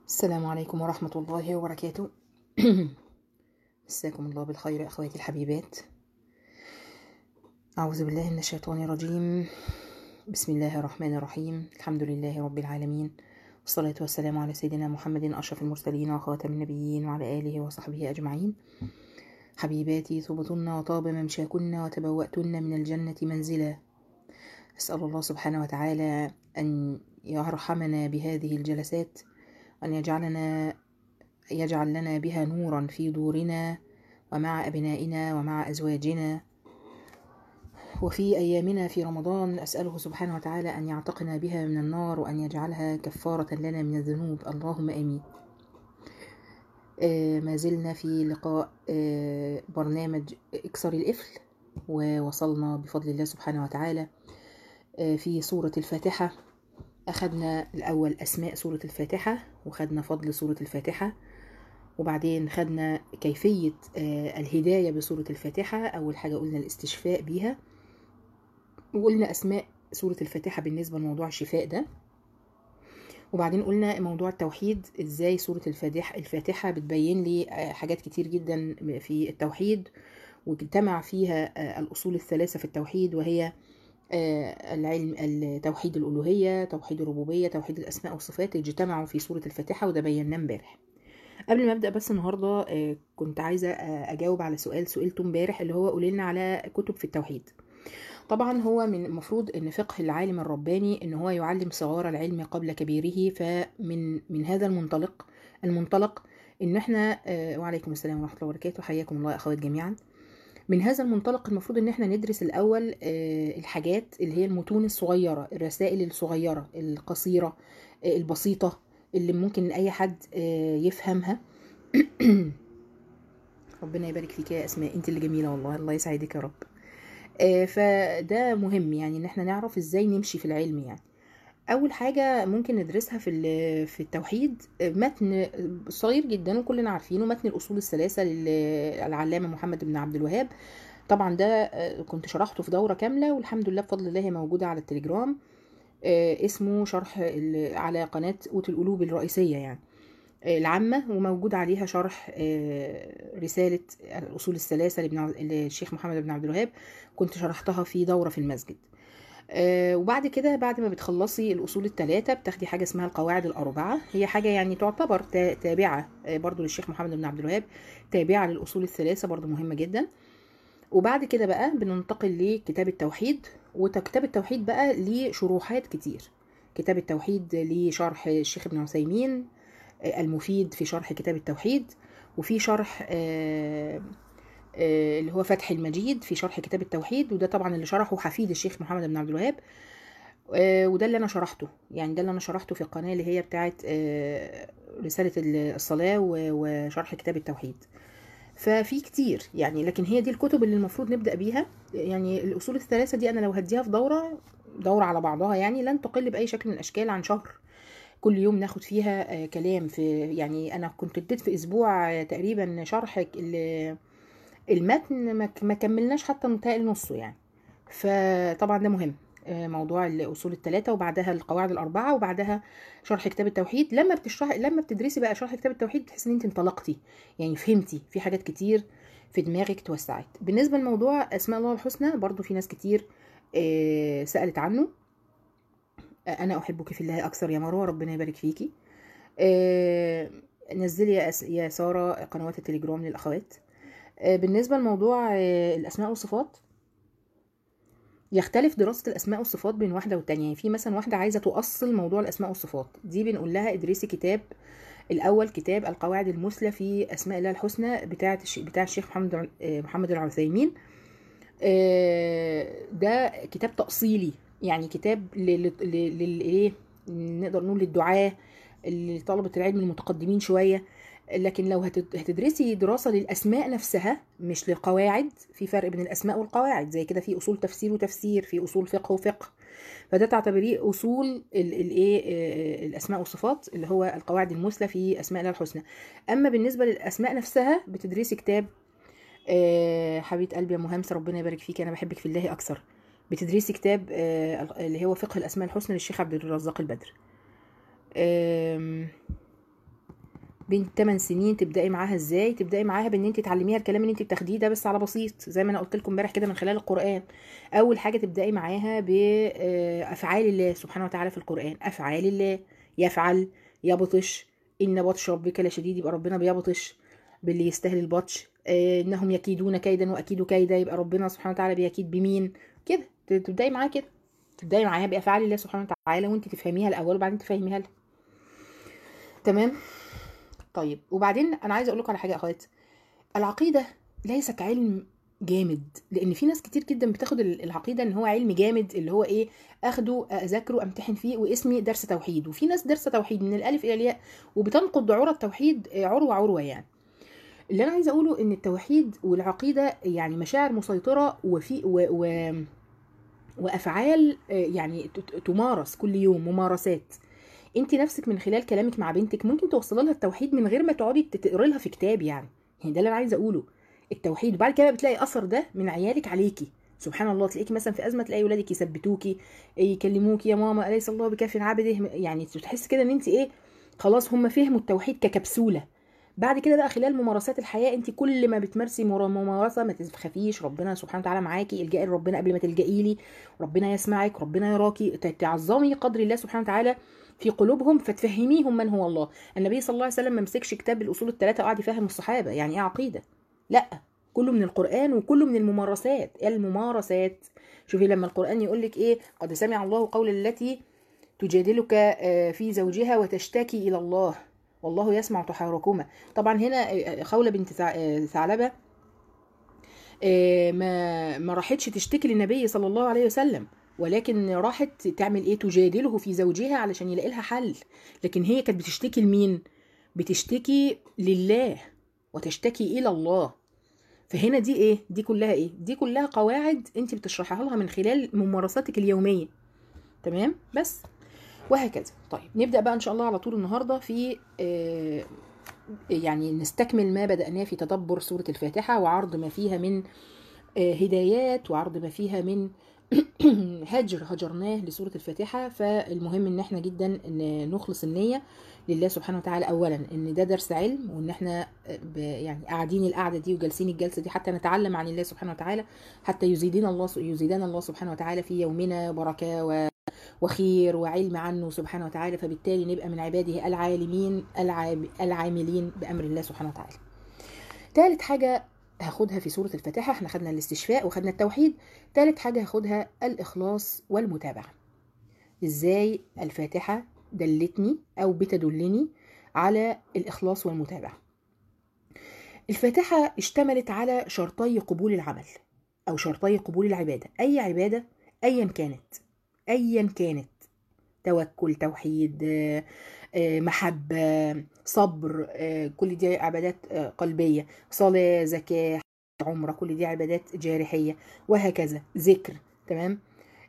السلام عليكم ورحمة الله وبركاته مساكم الله بالخير أخواتي الحبيبات أعوذ بالله من الشيطان الرجيم بسم الله الرحمن الرحيم الحمد لله رب العالمين والصلاة والسلام على سيدنا محمد أشرف المرسلين وخاتم النبيين وعلى آله وصحبه أجمعين حبيباتي ثبتن وطاب ممشاكن وتبوأتن من الجنة منزلا أسأل الله سبحانه وتعالى أن يرحمنا بهذه الجلسات أن يجعلنا يجعل لنا بها نورا في دورنا ومع أبنائنا ومع أزواجنا وفي أيامنا في رمضان أسأله سبحانه وتعالى أن يعتقنا بها من النار وأن يجعلها كفارة لنا من الذنوب اللهم آمين آه ما زلنا في لقاء آه برنامج اكسر القفل ووصلنا بفضل الله سبحانه وتعالى آه في سورة الفاتحة أخدنا الأول أسماء سورة الفاتحة وخدنا فضل سورة الفاتحة وبعدين خدنا كيفية الهداية بسورة الفاتحة أول حاجة قلنا الاستشفاء بيها وقلنا أسماء سورة الفاتحة بالنسبة لموضوع الشفاء ده وبعدين قلنا موضوع التوحيد ازاي سورة الفاتحة الفاتحة بتبين لي حاجات كتير جدا في التوحيد واجتمع فيها الأصول الثلاثة في التوحيد وهي العلم توحيد الألوهية توحيد الربوبية توحيد الأسماء والصفات اجتمعوا في سورة الفاتحة وده بيناه امبارح قبل ما ابدا بس النهارده كنت عايزه اجاوب على سؤال سئلته امبارح اللي هو قولي لنا على كتب في التوحيد طبعا هو من المفروض ان فقه العالم الرباني ان هو يعلم صغار العلم قبل كبيره فمن من هذا المنطلق المنطلق ان احنا وعليكم السلام ورحمه الله وبركاته حياكم الله اخوات جميعا من هذا المنطلق المفروض ان احنا ندرس الاول الحاجات اللي هي المتون الصغيره الرسائل الصغيره القصيره البسيطه اللي ممكن اي حد يفهمها ربنا يبارك فيك يا اسماء انت اللي جميله والله الله يسعدك يا رب فده مهم يعني ان احنا نعرف ازاي نمشي في العلم يعني اول حاجه ممكن ندرسها في في التوحيد متن صغير جدا وكلنا عارفينه متن الاصول الثلاثه للعلامه محمد بن عبد الوهاب طبعا ده كنت شرحته في دوره كامله والحمد لله بفضل الله موجوده على التليجرام اسمه شرح على قناه قوت القلوب الرئيسيه يعني العامة وموجود عليها شرح رسالة الأصول الثلاثة للشيخ محمد بن عبد الوهاب كنت شرحتها في دورة في المسجد وبعد كده بعد ما بتخلصي الأصول الثلاثة بتاخدي حاجة اسمها القواعد الأربعة هي حاجة يعني تعتبر تابعة برضو للشيخ محمد بن عبد الوهاب تابعة للأصول الثلاثة برضو مهمة جدا وبعد كده بقى بننتقل لكتاب التوحيد وكتاب التوحيد بقى ليه شروحات كتير كتاب التوحيد ليه شرح الشيخ ابن عثيمين المفيد في شرح كتاب التوحيد وفي شرح اللي هو فتح المجيد في شرح كتاب التوحيد وده طبعا اللي شرحه حفيد الشيخ محمد بن عبد الوهاب وده اللي انا شرحته يعني ده اللي انا شرحته في القناه اللي هي بتاعه رساله الصلاه وشرح كتاب التوحيد ففي كتير يعني لكن هي دي الكتب اللي المفروض نبدا بيها يعني الاصول الثلاثه دي انا لو هديها في دوره دوره على بعضها يعني لن تقل باي شكل من الاشكال عن شهر كل يوم ناخد فيها كلام في يعني انا كنت اديت في اسبوع تقريبا شرح المتن ما كملناش حتى متهيألي نصه يعني فطبعا ده مهم موضوع الاصول الثلاثه وبعدها القواعد الاربعه وبعدها شرح كتاب التوحيد لما بتشرح لما بتدرسي بقى شرح كتاب التوحيد بتحسي ان انت انطلقتي يعني فهمتي في حاجات كتير في دماغك توسعت بالنسبه لموضوع اسماء الله الحسنى برضو في ناس كتير سالت عنه انا احبك في الله اكثر يا مروه ربنا يبارك فيكي نزلي يا, يا ساره قنوات التليجرام للاخوات بالنسبه لموضوع الاسماء والصفات يختلف دراسة الأسماء والصفات بين واحدة والتانية يعني في مثلا واحدة عايزة تؤصل موضوع الأسماء والصفات دي بنقول لها ادرسي كتاب الأول كتاب القواعد المثلى في أسماء الله الحسنى بتاعة بتاع الشيخ محمد محمد العثيمين ده كتاب تأصيلي يعني كتاب للايه نقدر نقول للدعاة لطلبة العلم المتقدمين شوية لكن لو هتدرسي دراسة للأسماء نفسها مش للقواعد في فرق بين الأسماء والقواعد زي كده في أصول تفسير وتفسير في أصول فقه وفقه فده تعتبريه أصول الايه الأسماء والصفات اللي هو القواعد المثلى في أسماء الله الحسنى أما بالنسبة للأسماء نفسها بتدرسي كتاب حبيبة قلبي يا مهمسة ربنا يبارك فيك أنا بحبك في الله أكثر بتدرسي كتاب اللي هو فقه الأسماء الحسنى للشيخ عبد الرزاق البدر بنت 8 سنين تبداي معاها ازاي تبداي معاها بان انت تعلميها الكلام اللي انت بتاخديه ده بس على بسيط زي ما انا قلت لكم امبارح كده من خلال القران اول حاجه تبداي معاها بافعال الله سبحانه وتعالى في القران افعال الله يفعل يبطش ان بطش ربك لشديد يبقى ربنا بيبطش باللي يستاهل البطش آه، انهم يكيدون كيدا واكيد كيدا يبقى ربنا سبحانه وتعالى بيكيد بمين كده تبداي معاها كده تبداي معاها بافعال الله سبحانه وتعالى وانت تفهميها الاول وبعدين تفهميها لها تمام طيب وبعدين انا عايزه اقول لكم على حاجه يا اخوات العقيده ليست علم جامد لان في ناس كتير جدا بتاخد العقيده ان هو علم جامد اللي هو ايه اخده اذاكره امتحن فيه واسمي درس توحيد وفي ناس درس توحيد من الالف الى الياء وبتنقض عروه التوحيد عروه عروه يعني اللي انا عايزه اقوله ان التوحيد والعقيده يعني مشاعر مسيطره وفي و, و وافعال يعني تمارس كل يوم ممارسات انت نفسك من خلال كلامك مع بنتك ممكن توصلي لها التوحيد من غير ما تقعدي تقري لها في كتاب يعني يعني ده اللي انا عايزه اقوله التوحيد وبعد كده بتلاقي اثر ده من عيالك عليكي سبحان الله تلاقيكي مثلا في ازمه تلاقي ولادك يثبتوكي يكلموكي يا ماما اليس الله بكاف عبده يعني تحس كده ان انت ايه خلاص هم فهموا التوحيد ككبسوله بعد كده بقى خلال ممارسات الحياه انت كل ما بتمارسي ممارسه ما تخافيش ربنا سبحانه وتعالى معاكي الجئي لربنا قبل ما تلجئي لي ربنا يسمعك ربنا يراكي تعظمي قدر الله سبحانه وتعالى في قلوبهم فتفهميهم من هو الله النبي صلى الله عليه وسلم ما مسكش كتاب الاصول الثلاثه وقعد يفهم الصحابه يعني ايه عقيده لا كله من القران وكله من الممارسات الممارسات شوفي لما القران يقول لك ايه قد سمع الله قول التي تجادلك في زوجها وتشتكي الى الله والله يسمع تحاوركما طبعا هنا خوله بنت ثعلبه ما ما راحتش تشتكي للنبي صلى الله عليه وسلم ولكن راحت تعمل ايه تجادله في زوجها علشان يلاقي لها حل لكن هي كانت بتشتكي لمين بتشتكي لله وتشتكي الى الله فهنا دي ايه دي كلها ايه دي كلها قواعد انت بتشرحها لها من خلال ممارساتك اليوميه تمام بس وهكذا طيب نبدا بقى ان شاء الله على طول النهارده في آه يعني نستكمل ما بدأناه في تدبر سورة الفاتحة وعرض ما فيها من آه هدايات وعرض ما فيها من هجر هجرناه لسورة الفاتحة فالمهم ان احنا جدا ان نخلص النية لله سبحانه وتعالى اولا ان ده درس علم وان احنا يعني قاعدين القعدة دي وجالسين الجلسة دي حتى نتعلم عن الله سبحانه وتعالى حتى يزيدنا الله يزيدنا الله سبحانه وتعالى في يومنا بركة و وخير وعلم عنه سبحانه وتعالى فبالتالي نبقى من عباده العالمين العاملين بأمر الله سبحانه وتعالى ثالث حاجة هاخدها في سورة الفاتحة احنا خدنا الاستشفاء وخدنا التوحيد ثالث حاجة هاخدها الإخلاص والمتابعة ازاي الفاتحة دلتني أو بتدلني على الإخلاص والمتابعة الفاتحة اشتملت على شرطي قبول العمل أو شرطي قبول العبادة أي عبادة أيا كانت ايا كانت توكل توحيد محبه صبر كل دي عبادات قلبيه صلاه زكاه عمره كل دي عبادات جارحيه وهكذا ذكر تمام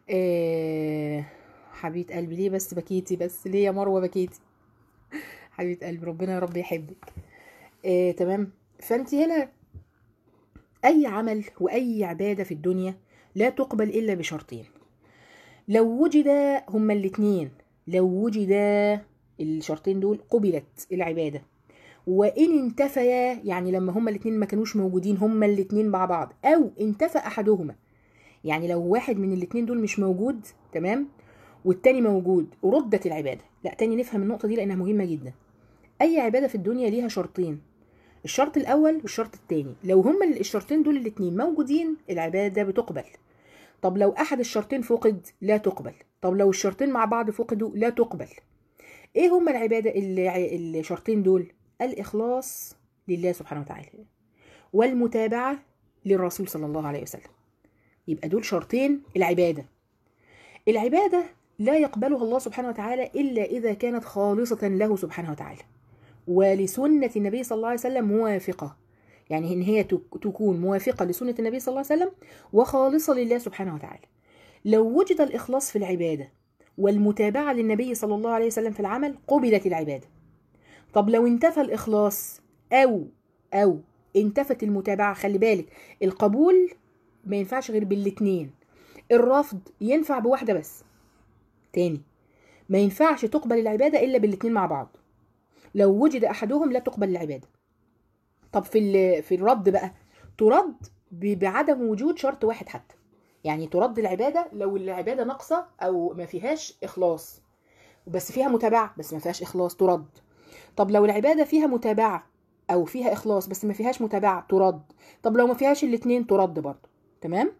حبيبه قلبي ليه بس بكيتي بس ليه يا مروه بكيتي حبيبه قلبي ربنا يا رب يحبك تمام فانت هنا اي عمل واي عباده في الدنيا لا تقبل الا بشرطين لو وجد هما الاتنين لو وجد الشرطين دول قبلت العبادة وإن انتفيا يعني لما هما الاتنين ما كانوش موجودين هما الاتنين مع بعض أو انتفى أحدهما يعني لو واحد من الاتنين دول مش موجود تمام والتاني موجود ردت العبادة لا تاني نفهم النقطة دي لأنها مهمة جدا أي عبادة في الدنيا ليها شرطين الشرط الأول والشرط التاني لو هما الشرطين دول الاتنين موجودين العبادة بتقبل طب لو احد الشرطين فقد لا تقبل طب لو الشرطين مع بعض فقدوا لا تقبل ايه هما العبادة الشرطين دول الاخلاص لله سبحانه وتعالى والمتابعة للرسول صلى الله عليه وسلم يبقى دول شرطين العبادة العبادة لا يقبلها الله سبحانه وتعالى إلا إذا كانت خالصة له سبحانه وتعالى ولسنة النبي صلى الله عليه وسلم موافقة يعني ان هي تكون موافقه لسنه النبي صلى الله عليه وسلم وخالصه لله سبحانه وتعالى لو وجد الاخلاص في العباده والمتابعه للنبي صلى الله عليه وسلم في العمل قبلت العباده طب لو انتفى الاخلاص او او انتفت المتابعه خلي بالك القبول ما ينفعش غير بالاتنين الرفض ينفع بواحده بس تاني ما ينفعش تقبل العباده الا بالاتنين مع بعض لو وجد احدهم لا تقبل العباده طب في ال- في الرد بقى ترد ب- بعدم وجود شرط واحد حتى يعني ترد العباده لو العباده ناقصه او ما فيهاش اخلاص بس فيها متابعه بس ما فيهاش اخلاص ترد طب لو العباده فيها متابعه او فيها اخلاص بس ما فيهاش متابعه ترد طب لو ما فيهاش الاتنين ترد برضه تمام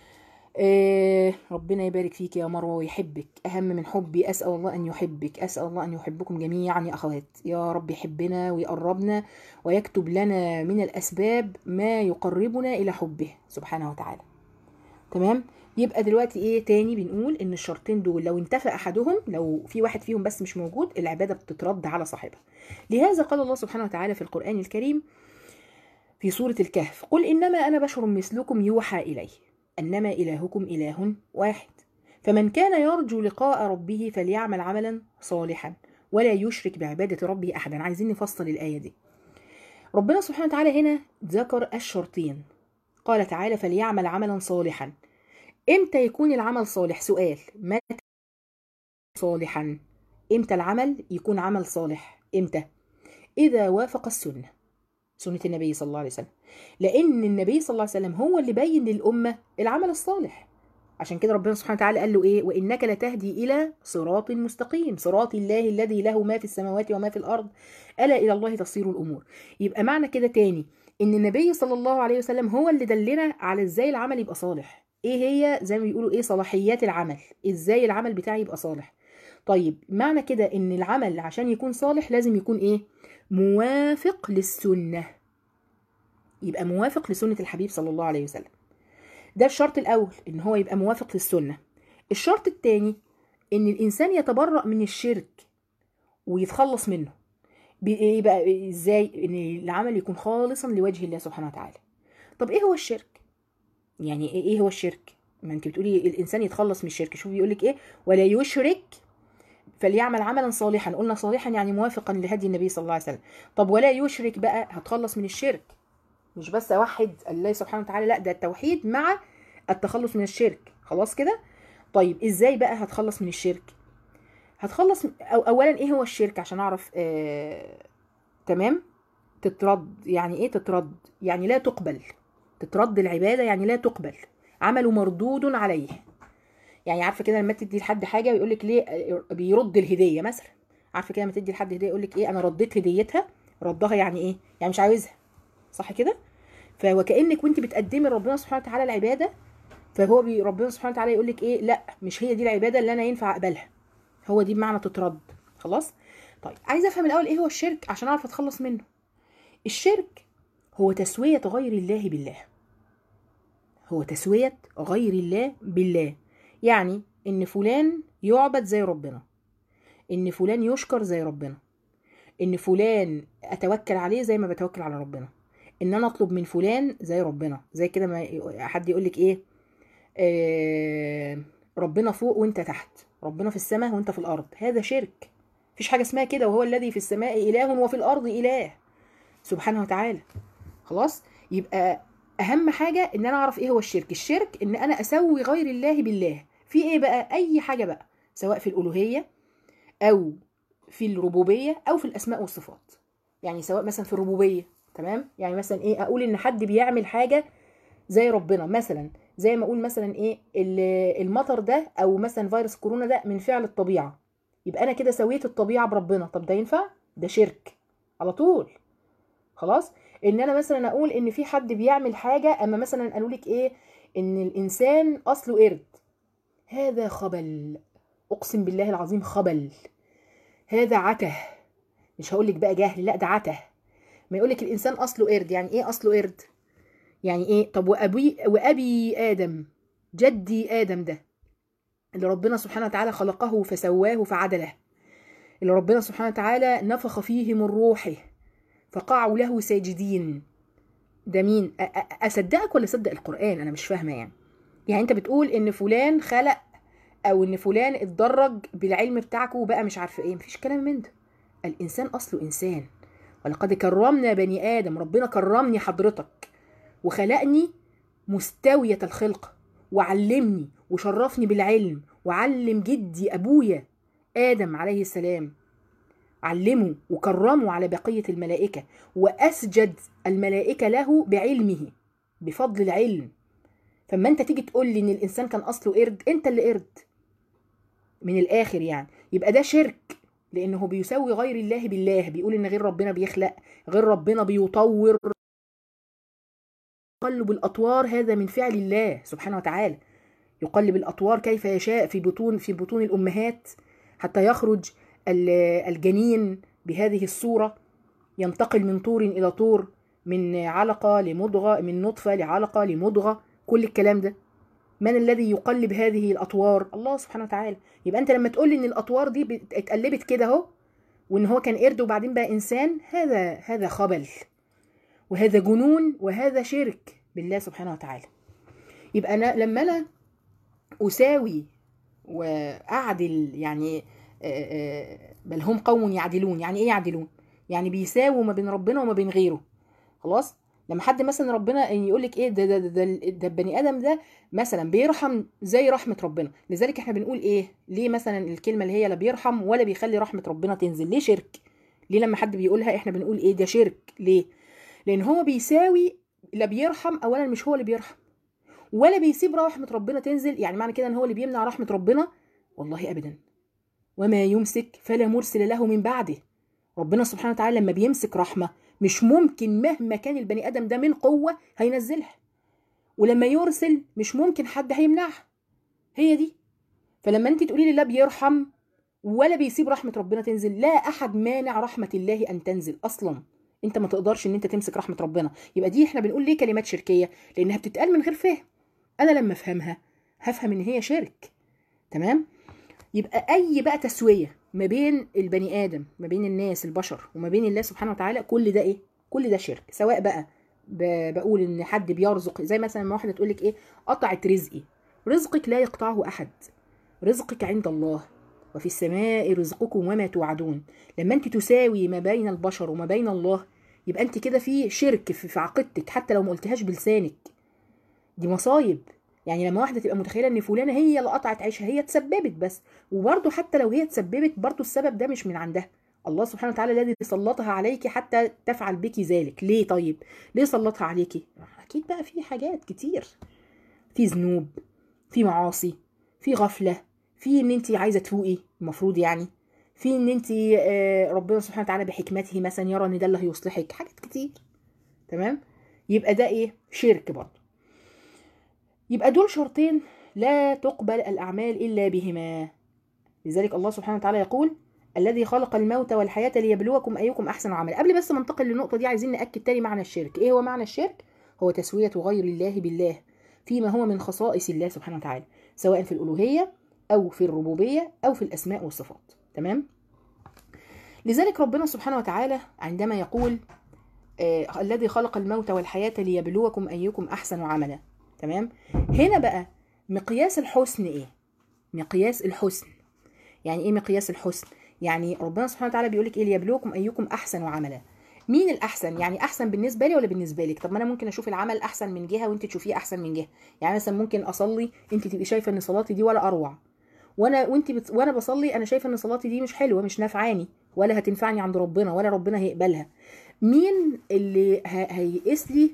آه ربنا يبارك فيك يا مروه ويحبك اهم من حبي اسال الله ان يحبك اسال الله ان يحبكم جميعا يا اخوات يا رب يحبنا ويقربنا ويكتب لنا من الاسباب ما يقربنا الى حبه سبحانه وتعالى تمام يبقى دلوقتي ايه تاني بنقول ان الشرطين دول لو انتفى احدهم لو في واحد فيهم بس مش موجود العباده بتترد على صاحبها لهذا قال الله سبحانه وتعالى في القران الكريم في سوره الكهف قل انما انا بشر مثلكم يوحى الي انما الهكم اله واحد فمن كان يرجو لقاء ربه فليعمل عملا صالحا ولا يشرك بعباده ربه احدا عايزين نفصل الايه دي ربنا سبحانه وتعالى هنا ذكر الشرطين قال تعالى فليعمل عملا صالحا امتى يكون العمل صالح سؤال متى صالحا امتى العمل يكون عمل صالح امتى اذا وافق السنه سنه النبي صلى الله عليه وسلم لان النبي صلى الله عليه وسلم هو اللي بين للامه العمل الصالح عشان كده ربنا سبحانه وتعالى قال له ايه وانك لتهدي الى صراط مستقيم صراط الله الذي له ما في السماوات وما في الارض الا الى الله تصير الامور يبقى معنى كده تاني ان النبي صلى الله عليه وسلم هو اللي دلنا على ازاي العمل يبقى صالح ايه هي زي ما بيقولوا ايه صلاحيات العمل ازاي العمل بتاعي يبقى صالح طيب معنى كده ان العمل عشان يكون صالح لازم يكون ايه موافق للسنه يبقى موافق لسنه الحبيب صلى الله عليه وسلم ده الشرط الاول ان هو يبقى موافق للسنه الشرط الثاني ان الانسان يتبرأ من الشرك ويتخلص منه يبقى ازاي ان العمل يكون خالصا لوجه الله سبحانه وتعالى طب ايه هو الشرك يعني ايه إيه هو الشرك ما انت بتقولي الانسان يتخلص من الشرك شوفي بيقول لك ايه ولا يشرك فليعمل عملا صالحا قلنا صالحا يعني موافقا لهدي النبي صلى الله عليه وسلم طب ولا يشرك بقى هتخلص من الشرك مش بس اوحد الله سبحانه وتعالى لا ده التوحيد مع التخلص من الشرك خلاص كده طيب ازاي بقى هتخلص من الشرك هتخلص أو اولا ايه هو الشرك عشان اعرف آه... تمام تترد يعني ايه تترد يعني لا تقبل تترد العباده يعني لا تقبل عمله مردود عليه يعني عارفه كده لما تدي لحد حاجه ويقول لك ليه بيرد الهديه مثلا عارفه كده لما تدي لحد هديه يقول لك ايه انا رديت هديتها ردها يعني ايه يعني مش عاوزها صح كده فوكانك وانت بتقدمي لربنا سبحانه وتعالى العباده فهو بي ربنا سبحانه وتعالى يقول لك ايه لا مش هي دي العباده اللي انا ينفع اقبلها هو دي بمعنى تترد خلاص طيب عايزه افهم الاول ايه هو الشرك عشان اعرف اتخلص منه الشرك هو تسويه غير الله بالله هو تسويه غير الله بالله يعني ان فلان يعبد زي ربنا ان فلان يشكر زي ربنا ان فلان اتوكل عليه زي ما بتوكل على ربنا ان انا اطلب من فلان زي ربنا زي كده ما حد يقول لك ايه آه ربنا فوق وانت تحت ربنا في السماء وانت في الارض هذا شرك مفيش حاجه اسمها كده وهو الذي في السماء اله وفي الارض اله سبحانه وتعالى خلاص يبقى اهم حاجه ان انا اعرف ايه هو الشرك الشرك ان انا اسوي غير الله بالله في ايه بقى اي حاجه بقى سواء في الالوهيه او في الربوبيه او في الاسماء والصفات يعني سواء مثلا في الربوبيه تمام يعني مثلا ايه اقول ان حد بيعمل حاجه زي ربنا مثلا زي ما اقول مثلا ايه المطر ده او مثلا فيروس كورونا ده من فعل الطبيعه يبقى انا كده سويت الطبيعه بربنا طب ده ينفع ده شرك على طول خلاص ان انا مثلا اقول ان في حد بيعمل حاجه اما مثلا قالوا لك ايه ان الانسان اصله قرد هذا خبل اقسم بالله العظيم خبل هذا عته مش هقول لك بقى جهل لا ده عته ما يقول لك الانسان اصله قرد يعني ايه اصله قرد يعني ايه طب وابي وابي ادم جدي ادم ده اللي ربنا سبحانه وتعالى خلقه فسواه فعدله اللي ربنا سبحانه وتعالى نفخ فيه من روحه فقعوا له ساجدين ده مين اصدقك ولا اصدق القران انا مش فاهمه يعني يعني انت بتقول ان فلان خلق او ان فلان اتدرج بالعلم بتاعك وبقى مش عارفه ايه مفيش كلام من ده الانسان اصله انسان ولقد كرمنا بني ادم ربنا كرمني حضرتك وخلقني مستويه الخلقه وعلمني وشرفني بالعلم وعلم جدي ابويا ادم عليه السلام علمه وكرمه على بقية الملائكة وأسجد الملائكة له بعلمه بفضل العلم فما انت تيجي تقول لي ان الانسان كان اصله قرد انت اللي قرد من الاخر يعني يبقى ده شرك لانه بيساوي غير الله بالله بيقول ان غير ربنا بيخلق غير ربنا بيطور يقلب الاطوار هذا من فعل الله سبحانه وتعالى يقلب الاطوار كيف يشاء في بطون في بطون الامهات حتى يخرج الجنين بهذه الصوره ينتقل من طور الى طور من علقه لمضغه من نطفه لعلقه لمضغه كل الكلام ده من الذي يقلب هذه الاطوار الله سبحانه وتعالى يبقى انت لما تقول لي ان الاطوار دي اتقلبت كده اهو وان هو كان قرد وبعدين بقى انسان هذا هذا خبل وهذا جنون وهذا شرك بالله سبحانه وتعالى يبقى انا لما انا اساوي واعدل يعني بل هم قوم يعدلون يعني ايه يعدلون يعني بيساووا ما بين ربنا وما بين غيره خلاص لما حد مثلا ربنا يقول لك ايه ده ده ده, ده, ده البني ادم ده مثلا بيرحم زي رحمه ربنا لذلك احنا بنقول ايه ليه مثلا الكلمه اللي هي لا بيرحم ولا بيخلي رحمه ربنا تنزل ليه شرك ليه لما حد بيقولها احنا بنقول ايه ده شرك ليه لان هو بيساوي لا بيرحم اولا مش هو اللي بيرحم ولا بيسيب رحمه ربنا تنزل يعني معنى كده ان هو اللي بيمنع رحمه ربنا والله ابدا وما يمسك فلا مرسل له من بعده ربنا سبحانه وتعالى لما بيمسك رحمه مش ممكن مهما كان البني ادم ده من قوه هينزلها ولما يرسل مش ممكن حد هيمنعها هي دي فلما انت تقولي لي لا بيرحم ولا بيسيب رحمه ربنا تنزل لا احد مانع رحمه الله ان تنزل اصلا انت ما تقدرش ان انت تمسك رحمه ربنا يبقى دي احنا بنقول ليه كلمات شركيه لانها بتتقال من غير فهم انا لما افهمها هفهم ان هي شرك تمام يبقى اي بقى تسويه ما بين البني ادم ما بين الناس البشر وما بين الله سبحانه وتعالى كل ده ايه كل ده شرك سواء بقى بقول ان حد بيرزق زي مثلا ما واحده تقول لك ايه قطعت رزقي رزقك لا يقطعه احد رزقك عند الله وفي السماء رزقكم وما توعدون لما انت تساوي ما بين البشر وما بين الله يبقى انت كده في شرك في عقيدتك حتى لو ما قلتهاش بلسانك دي مصايب يعني لما واحده تبقى متخيله ان فلانه هي اللي قطعت عيشها هي تسببت بس وبرده حتى لو هي تسببت برده السبب ده مش من عندها الله سبحانه وتعالى الذي سلطها عليك حتى تفعل بك ذلك ليه طيب ليه سلطها عليكي اكيد بقى في حاجات كتير في ذنوب في معاصي في غفله في ان انت عايزه تفوقي المفروض يعني في ان انت ربنا سبحانه وتعالى بحكمته مثلا يرى ان ده اللي هيصلحك حاجات كتير تمام يبقى ده ايه شرك برضه يبقى دول شرطين لا تقبل الأعمال إلا بهما لذلك الله سبحانه وتعالى يقول الذي خلق الموت والحياة ليبلوكم أيكم أحسن عملا قبل بس ما ننتقل للنقطة دي عايزين نأكد تاني معنى الشرك إيه هو معنى الشرك؟ هو تسوية غير الله بالله فيما هو من خصائص الله سبحانه وتعالى سواء في الألوهية أو في الربوبية أو في الأسماء والصفات تمام؟ لذلك ربنا سبحانه وتعالى عندما يقول آه الذي خلق الموت والحياة ليبلوكم أيكم أحسن عملا تمام هنا بقى مقياس الحسن ايه مقياس الحسن يعني ايه مقياس الحسن يعني ربنا سبحانه وتعالى بيقول لك ايه ليبلوكم ايكم احسن عملا مين الاحسن يعني احسن بالنسبه لي ولا بالنسبه لك طب ما انا ممكن اشوف العمل احسن من جهه وانت تشوفيه احسن من جهه يعني مثلا ممكن اصلي انت تبقي شايفه ان صلاتي دي ولا اروع وانا وانت بت... وانا بصلي انا شايفه ان صلاتي دي مش حلوه مش نافعاني ولا هتنفعني عند ربنا ولا ربنا هيقبلها مين اللي ه... هيقيس لي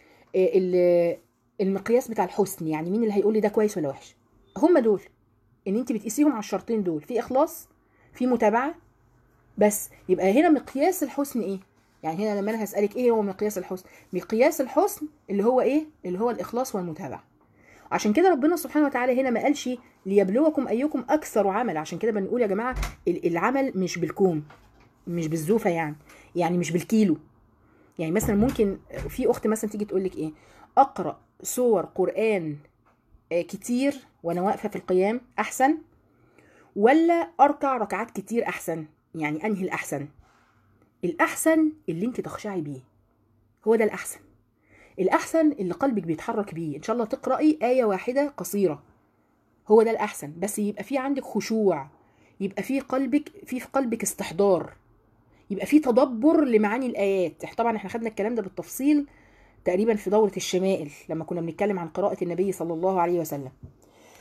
اللي المقياس بتاع الحسن يعني مين اللي هيقول لي ده كويس ولا وحش هم دول ان انت بتقيسيهم على الشرطين دول في اخلاص في متابعه بس يبقى هنا مقياس الحسن ايه يعني هنا لما انا هسالك ايه هو مقياس الحسن مقياس الحسن اللي هو ايه اللي هو الاخلاص والمتابعه عشان كده ربنا سبحانه وتعالى هنا ما قالش ليبلوكم ايكم اكثر عمل عشان كده بنقول يا جماعه العمل مش بالكوم مش بالزوفه يعني يعني مش بالكيلو يعني مثلا ممكن في اخت مثلا تيجي تقول لك ايه اقرا سور قرآن كتير وأنا واقفة في القيام أحسن ولا أركع ركعات كتير أحسن يعني أنهي الأحسن الأحسن اللي أنت تخشعي بيه هو ده الأحسن الأحسن اللي قلبك بيتحرك بيه إن شاء الله تقرأي آية واحدة قصيرة هو ده الأحسن بس يبقى في عندك خشوع يبقى في قلبك في في قلبك استحضار يبقى في تدبر لمعاني الآيات طبعا احنا خدنا الكلام ده بالتفصيل تقريبا في دورة الشمائل لما كنا بنتكلم عن قراءة النبي صلى الله عليه وسلم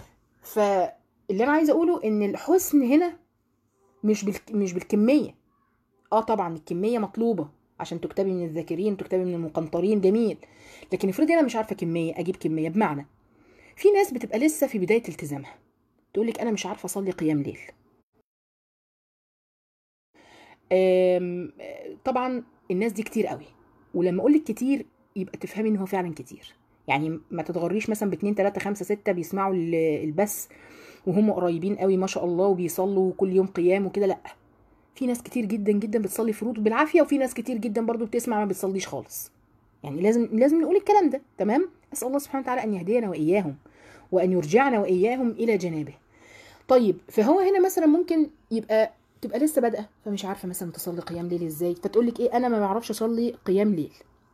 فاللي أنا عايزة أقوله إن الحسن هنا مش بالك... مش بالكمية اه طبعا الكميه مطلوبه عشان تكتبي من الذاكرين تكتبي من المقنطرين جميل لكن افرضي انا مش عارفه كميه اجيب كميه بمعنى في ناس بتبقى لسه في بدايه التزامها تقول لك انا مش عارفه اصلي قيام ليل آم، آه، طبعا الناس دي كتير قوي ولما اقول لك كتير يبقى تفهمي ان هو فعلا كتير يعني ما تتغريش مثلا باتنين تلاتة خمسة ستة بيسمعوا ال- البث وهم قريبين قوي ما شاء الله وبيصلوا كل يوم قيام وكده لا في ناس كتير جدا جدا بتصلي فروض بالعافيه وفي ناس كتير جدا برضو بتسمع ما بتصليش خالص يعني لازم لازم نقول الكلام ده تمام اسال الله سبحانه وتعالى ان يهدينا واياهم وان يرجعنا واياهم الى جنابه طيب فهو هنا مثلا ممكن يبقى تبقى لسه بادئه فمش عارفه مثلا تصلي قيام ليل ازاي فتقول لك ايه انا ما بعرفش اصلي قيام ليل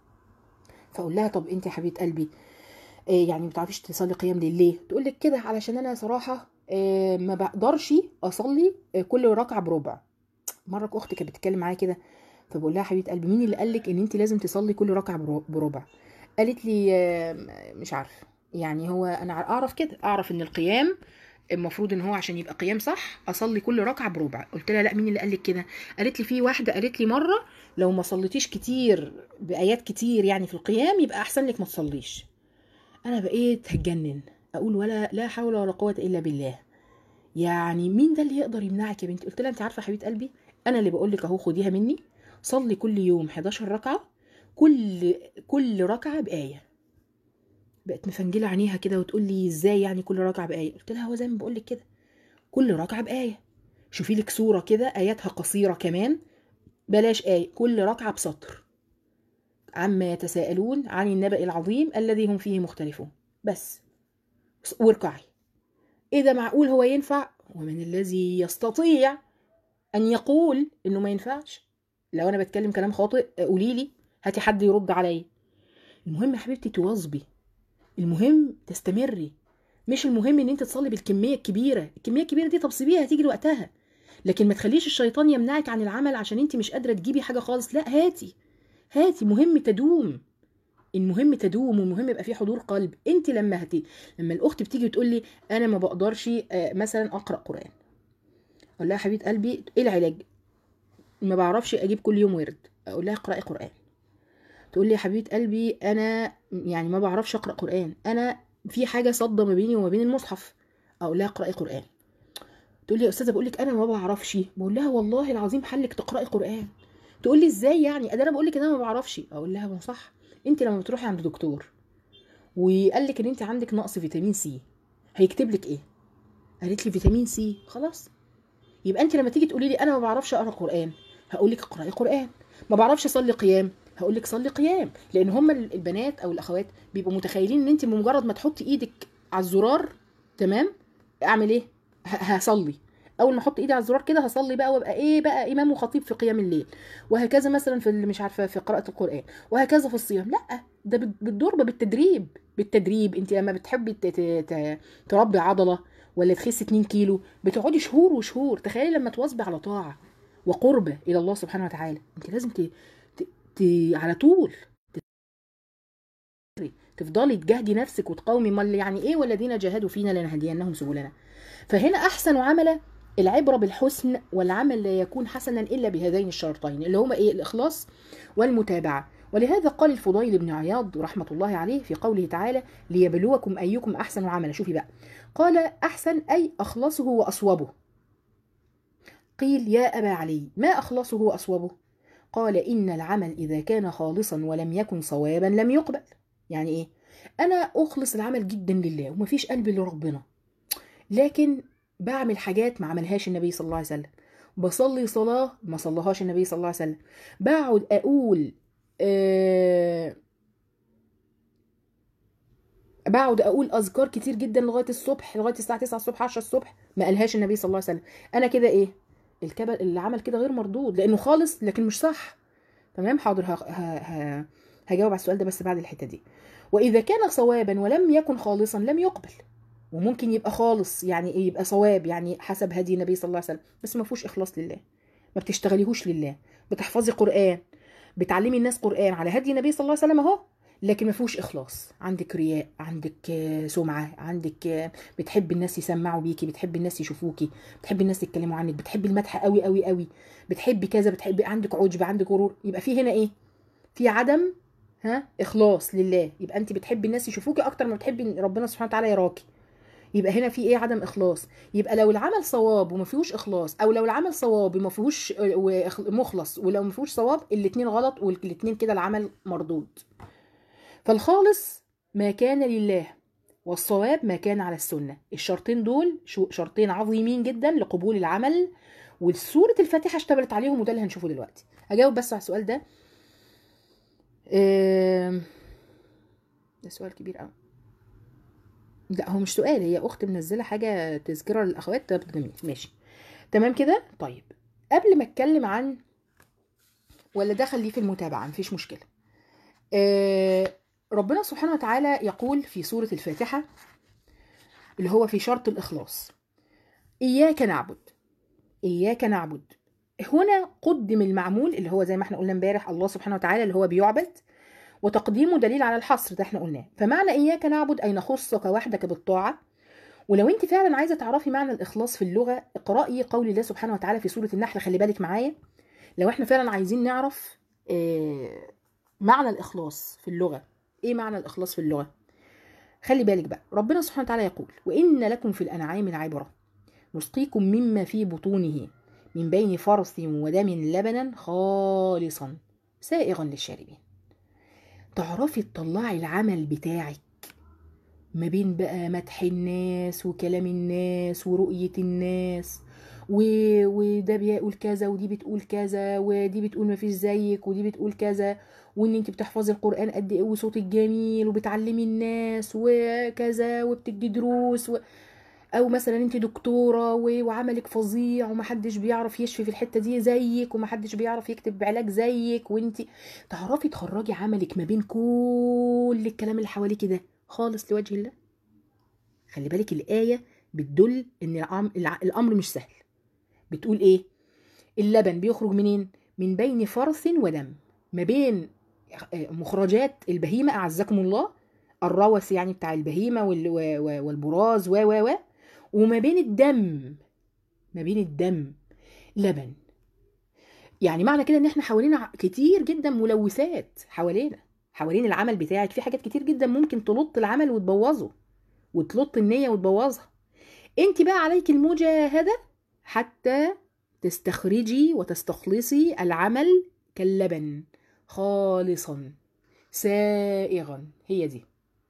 فاقول لها طب انت يا حبيبه قلبي إيه يعني ما بتعرفيش تصلي قيام ليل ليه تقول لك كده علشان انا صراحه إيه ما بقدرش اصلي إيه كل ركعه بربع مره اختي كانت بتتكلم معايا كده فبقول لها حبيبه قلبي مين اللي قال لك ان انت لازم تصلي كل ركعه برو- بربع قالت لي آه، مش عارفه يعني هو انا اعرف كده اعرف ان القيام المفروض ان هو عشان يبقى قيام صح اصلي كل ركعه بربع قلت لها لا مين اللي قال لك كده قالت لي في واحده قالت لي مره لو ما صليتيش كتير بايات كتير يعني في القيام يبقى احسن لك ما تصليش انا بقيت هتجنن اقول ولا لا حول ولا قوه الا بالله يعني مين ده اللي يقدر يمنعك يا بنتي قلت لها انت عارفه يا حبيبه قلبي انا اللي بقول لك اهو خديها مني صلي كل يوم 11 ركعه كل كل ركعه بايه بقت مفنجله عينيها كده وتقول لي ازاي يعني كل ركعه بايه قلت لها هو زي ما بقول لك كده كل ركعه بايه شوفي لك سوره كده اياتها قصيره كمان بلاش ايه كل ركعه بسطر عما يتساءلون عن النبأ العظيم الذي هم فيه مختلفون بس واركعي إذا معقول هو ينفع ومن الذي يستطيع أن يقول إنه ما ينفعش لو أنا بتكلم كلام خاطئ قولي لي هاتي حد يرد عليا المهم يا حبيبتي تواظبي المهم تستمري مش المهم ان انت تصلي بالكميه الكبيره الكميه الكبيره دي طب سيبيها هتيجي لوقتها لكن ما تخليش الشيطان يمنعك عن العمل عشان انت مش قادره تجيبي حاجه خالص لا هاتي هاتي مهم تدوم المهم تدوم والمهم يبقى فيه حضور قلب انت لما هتي لما الاخت بتيجي بتقول لي انا ما بقدرش آه، مثلا اقرا قران اقول لها حبيبه قلبي ايه العلاج ما بعرفش اجيب كل يوم ورد اقول لها اقراي قران تقول لي يا حبيبه قلبي انا يعني ما بعرفش اقرا قران انا في حاجه صادة ما بيني وما بين المصحف اقول لها اقراي قران تقول لي يا استاذه بقول لك انا ما بعرفش بقول لها والله العظيم حلك تقراي قران تقول لي ازاي يعني ده انا بقول لك ان انا ما بعرفش اقول لها ما صح انت لما بتروحي عند دكتور وقال لك ان انت عندك نقص فيتامين سي هيكتب لك ايه قالت لي فيتامين سي خلاص يبقى انت لما تيجي تقولي لي انا ما بعرفش اقرا قران هقول لك اقراي قران ما بعرفش اصلي قيام هقول لك صلي قيام لان هم البنات او الاخوات بيبقوا متخيلين ان انت بمجرد ما تحطي ايدك على الزرار تمام اعمل ايه ه- هصلي اول ما احط ايدي على الزرار كده هصلي بقى وابقى ايه بقى امام وخطيب في قيام الليل وهكذا مثلا في اللي مش عارفه في قراءه القران وهكذا في الصيام لا ده بال- بالضرب بالتدريب بالتدريب انت لما بتحبي ت- ت- ت- تربي عضله ولا تخسي 2 كيلو بتقعدي شهور وشهور تخيلي لما تواظبي على طاعه وقربه الى الله سبحانه وتعالى انت لازم ت... ت... ت... على طول تفضلي تجاهدي نفسك وتقاومي امال يعني ايه والذين جاهدوا فينا لنهدينهم سبلنا فهنا احسن عمل العبره بالحسن والعمل لا يكون حسنا الا بهذين الشرطين اللي هما ايه الاخلاص والمتابعه ولهذا قال الفضيل بن عياض رحمه الله عليه في قوله تعالى ليبلوكم ايكم احسن عملا شوفي بقى قال احسن اي اخلصه واصوبه قيل يا ابا علي ما اخلصه واصوبه قال ان العمل اذا كان خالصا ولم يكن صوابا لم يقبل يعني ايه انا اخلص العمل جدا لله ومفيش قلب لربنا لكن بعمل حاجات ما عملهاش النبي صلى الله عليه وسلم بصلي صلاة ما صلىهاش النبي صلى الله عليه وسلم بقعد اقول آه بقعد اقول اذكار كتير جدا لغايه الصبح لغايه الساعه 9 الصبح 10 الصبح ما قالهاش النبي صلى الله عليه وسلم انا كده ايه الكبل اللي عمل كده غير مردود لانه خالص لكن مش صح تمام حاضر ه... ه... ه... هجاوب على السؤال ده بس بعد الحته دي واذا كان صوابا ولم يكن خالصا لم يقبل وممكن يبقى خالص يعني ايه يبقى صواب يعني حسب هدي النبي صلى الله عليه وسلم بس ما فيهوش اخلاص لله ما بتشتغليهوش لله بتحفظي قران بتعلمي الناس قران على هدي النبي صلى الله عليه وسلم اهو لكن ما فيهوش اخلاص عندك رياء عندك آه، سمعه عندك آه، بتحب الناس يسمعوا بيكي بتحب الناس يشوفوكي بتحب الناس يتكلموا عنك بتحب المدح قوي قوي قوي بتحبي كذا بتحبي عندك عجب عندك غرور يبقى في هنا ايه في عدم ها اخلاص لله يبقى انت بتحبي الناس يشوفوكي اكتر ما بتحبي إن ربنا سبحانه وتعالى يراكي يبقى هنا في ايه عدم اخلاص يبقى لو العمل صواب وما فيهوش اخلاص او لو العمل صواب وما فيهوش آه، وإخ- مخلص ولو ما فيهوش صواب الاثنين غلط والاثنين كده العمل مردود فالخالص ما كان لله والصواب ما كان على السنة الشرطين دول شو- شرطين عظيمين جدا لقبول العمل وسورة الفاتحة اشتملت عليهم وده اللي هنشوفه دلوقتي هجاوب بس على السؤال ده آم، ده سؤال كبير قوي لا هو مش سؤال هي اخت منزله حاجه تذكره للاخوات طب جميل ماشي تمام كده طيب قبل ما اتكلم عن ولا ده خليه في المتابعه مفيش مشكله آه ربنا سبحانه وتعالى يقول في سوره الفاتحه اللي هو في شرط الاخلاص اياك نعبد اياك نعبد هنا قدم المعمول اللي هو زي ما احنا قلنا امبارح الله سبحانه وتعالى اللي هو بيعبد وتقديمه دليل على الحصر ده احنا قلناه فمعنى اياك نعبد اي نخصك وحدك بالطاعه ولو انت فعلا عايزه تعرفي معنى الاخلاص في اللغه اقراي قول الله سبحانه وتعالى في سوره النحل خلي بالك معايا لو احنا فعلا عايزين نعرف آه، معنى الاخلاص في اللغه ايه معنى الاخلاص في اللغه خلي بالك بقى ربنا سبحانه وتعالى يقول وان لكم في الانعام العبره نسقيكم مما في بطونه من بين فرث ودم لبنا خالصا سائغا للشاربين تعرفي تطلعي العمل بتاعك ما بين بقى مدح الناس وكلام الناس ورؤية الناس و... وده بيقول كذا ودي بتقول كذا ودي بتقول ما فيش زيك ودي بتقول كذا وان انت بتحفظي القرآن قد ايه وصوتك جميل وبتعلمي الناس وكذا وبتدي دروس و... او مثلا انت دكتوره و- وعملك فظيع ومحدش بيعرف يشفي في الحته دي زيك ومحدش بيعرف يكتب علاج زيك وانت تعرفي تخرجي عملك ما بين كل الكلام اللي حواليكي ده خالص لوجه الله خلي بالك الايه بتدل ان العم- الع- الامر مش سهل بتقول ايه اللبن بيخرج منين من بين فرث ودم ما بين مخرجات البهيمه اعزكم الله الروث يعني بتاع البهيمه وال- و- و- والبراز و و و وما بين الدم ما بين الدم لبن يعني معنى كده ان احنا حوالينا ع- كتير جدا ملوثات حوالينا حوالين العمل بتاعك في حاجات كتير جدا ممكن تلط العمل وتبوظه وتلط النية وتبوظها انت بقى عليك المجاهدة حتى تستخرجي وتستخلصي العمل كاللبن خالصا سائغا هي دي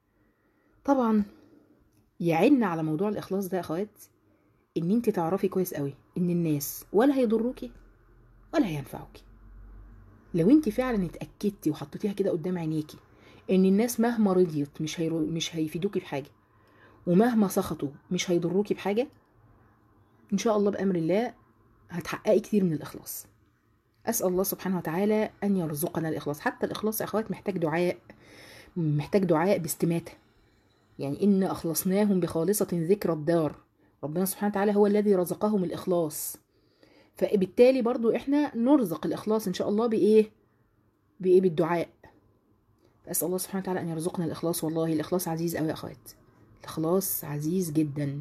طبعا يعن على موضوع الاخلاص ده يا اخوات ان انت تعرفي كويس قوي ان الناس ولا هيضروكي ولا هينفعوكي لو انت فعلا اتاكدتي وحطيتيها كده قدام عينيكي ان الناس مهما رضيت مش هيرو... مش هيفيدوكي بحاجه ومهما سخطوا مش هيضروكي بحاجه ان شاء الله بامر الله هتحققي كتير من الاخلاص اسال الله سبحانه وتعالى ان يرزقنا الاخلاص حتى الاخلاص يا اخوات محتاج دعاء محتاج دعاء باستماته يعني ان اخلصناهم بخالصه ذكر الدار ربنا سبحانه وتعالى هو الذي رزقهم الاخلاص فبالتالي برضو احنا نرزق الاخلاص ان شاء الله بايه بايه بالدعاء اسال الله سبحانه وتعالى ان يرزقنا الاخلاص والله الاخلاص عزيز قوي يا اخوات الاخلاص عزيز جدا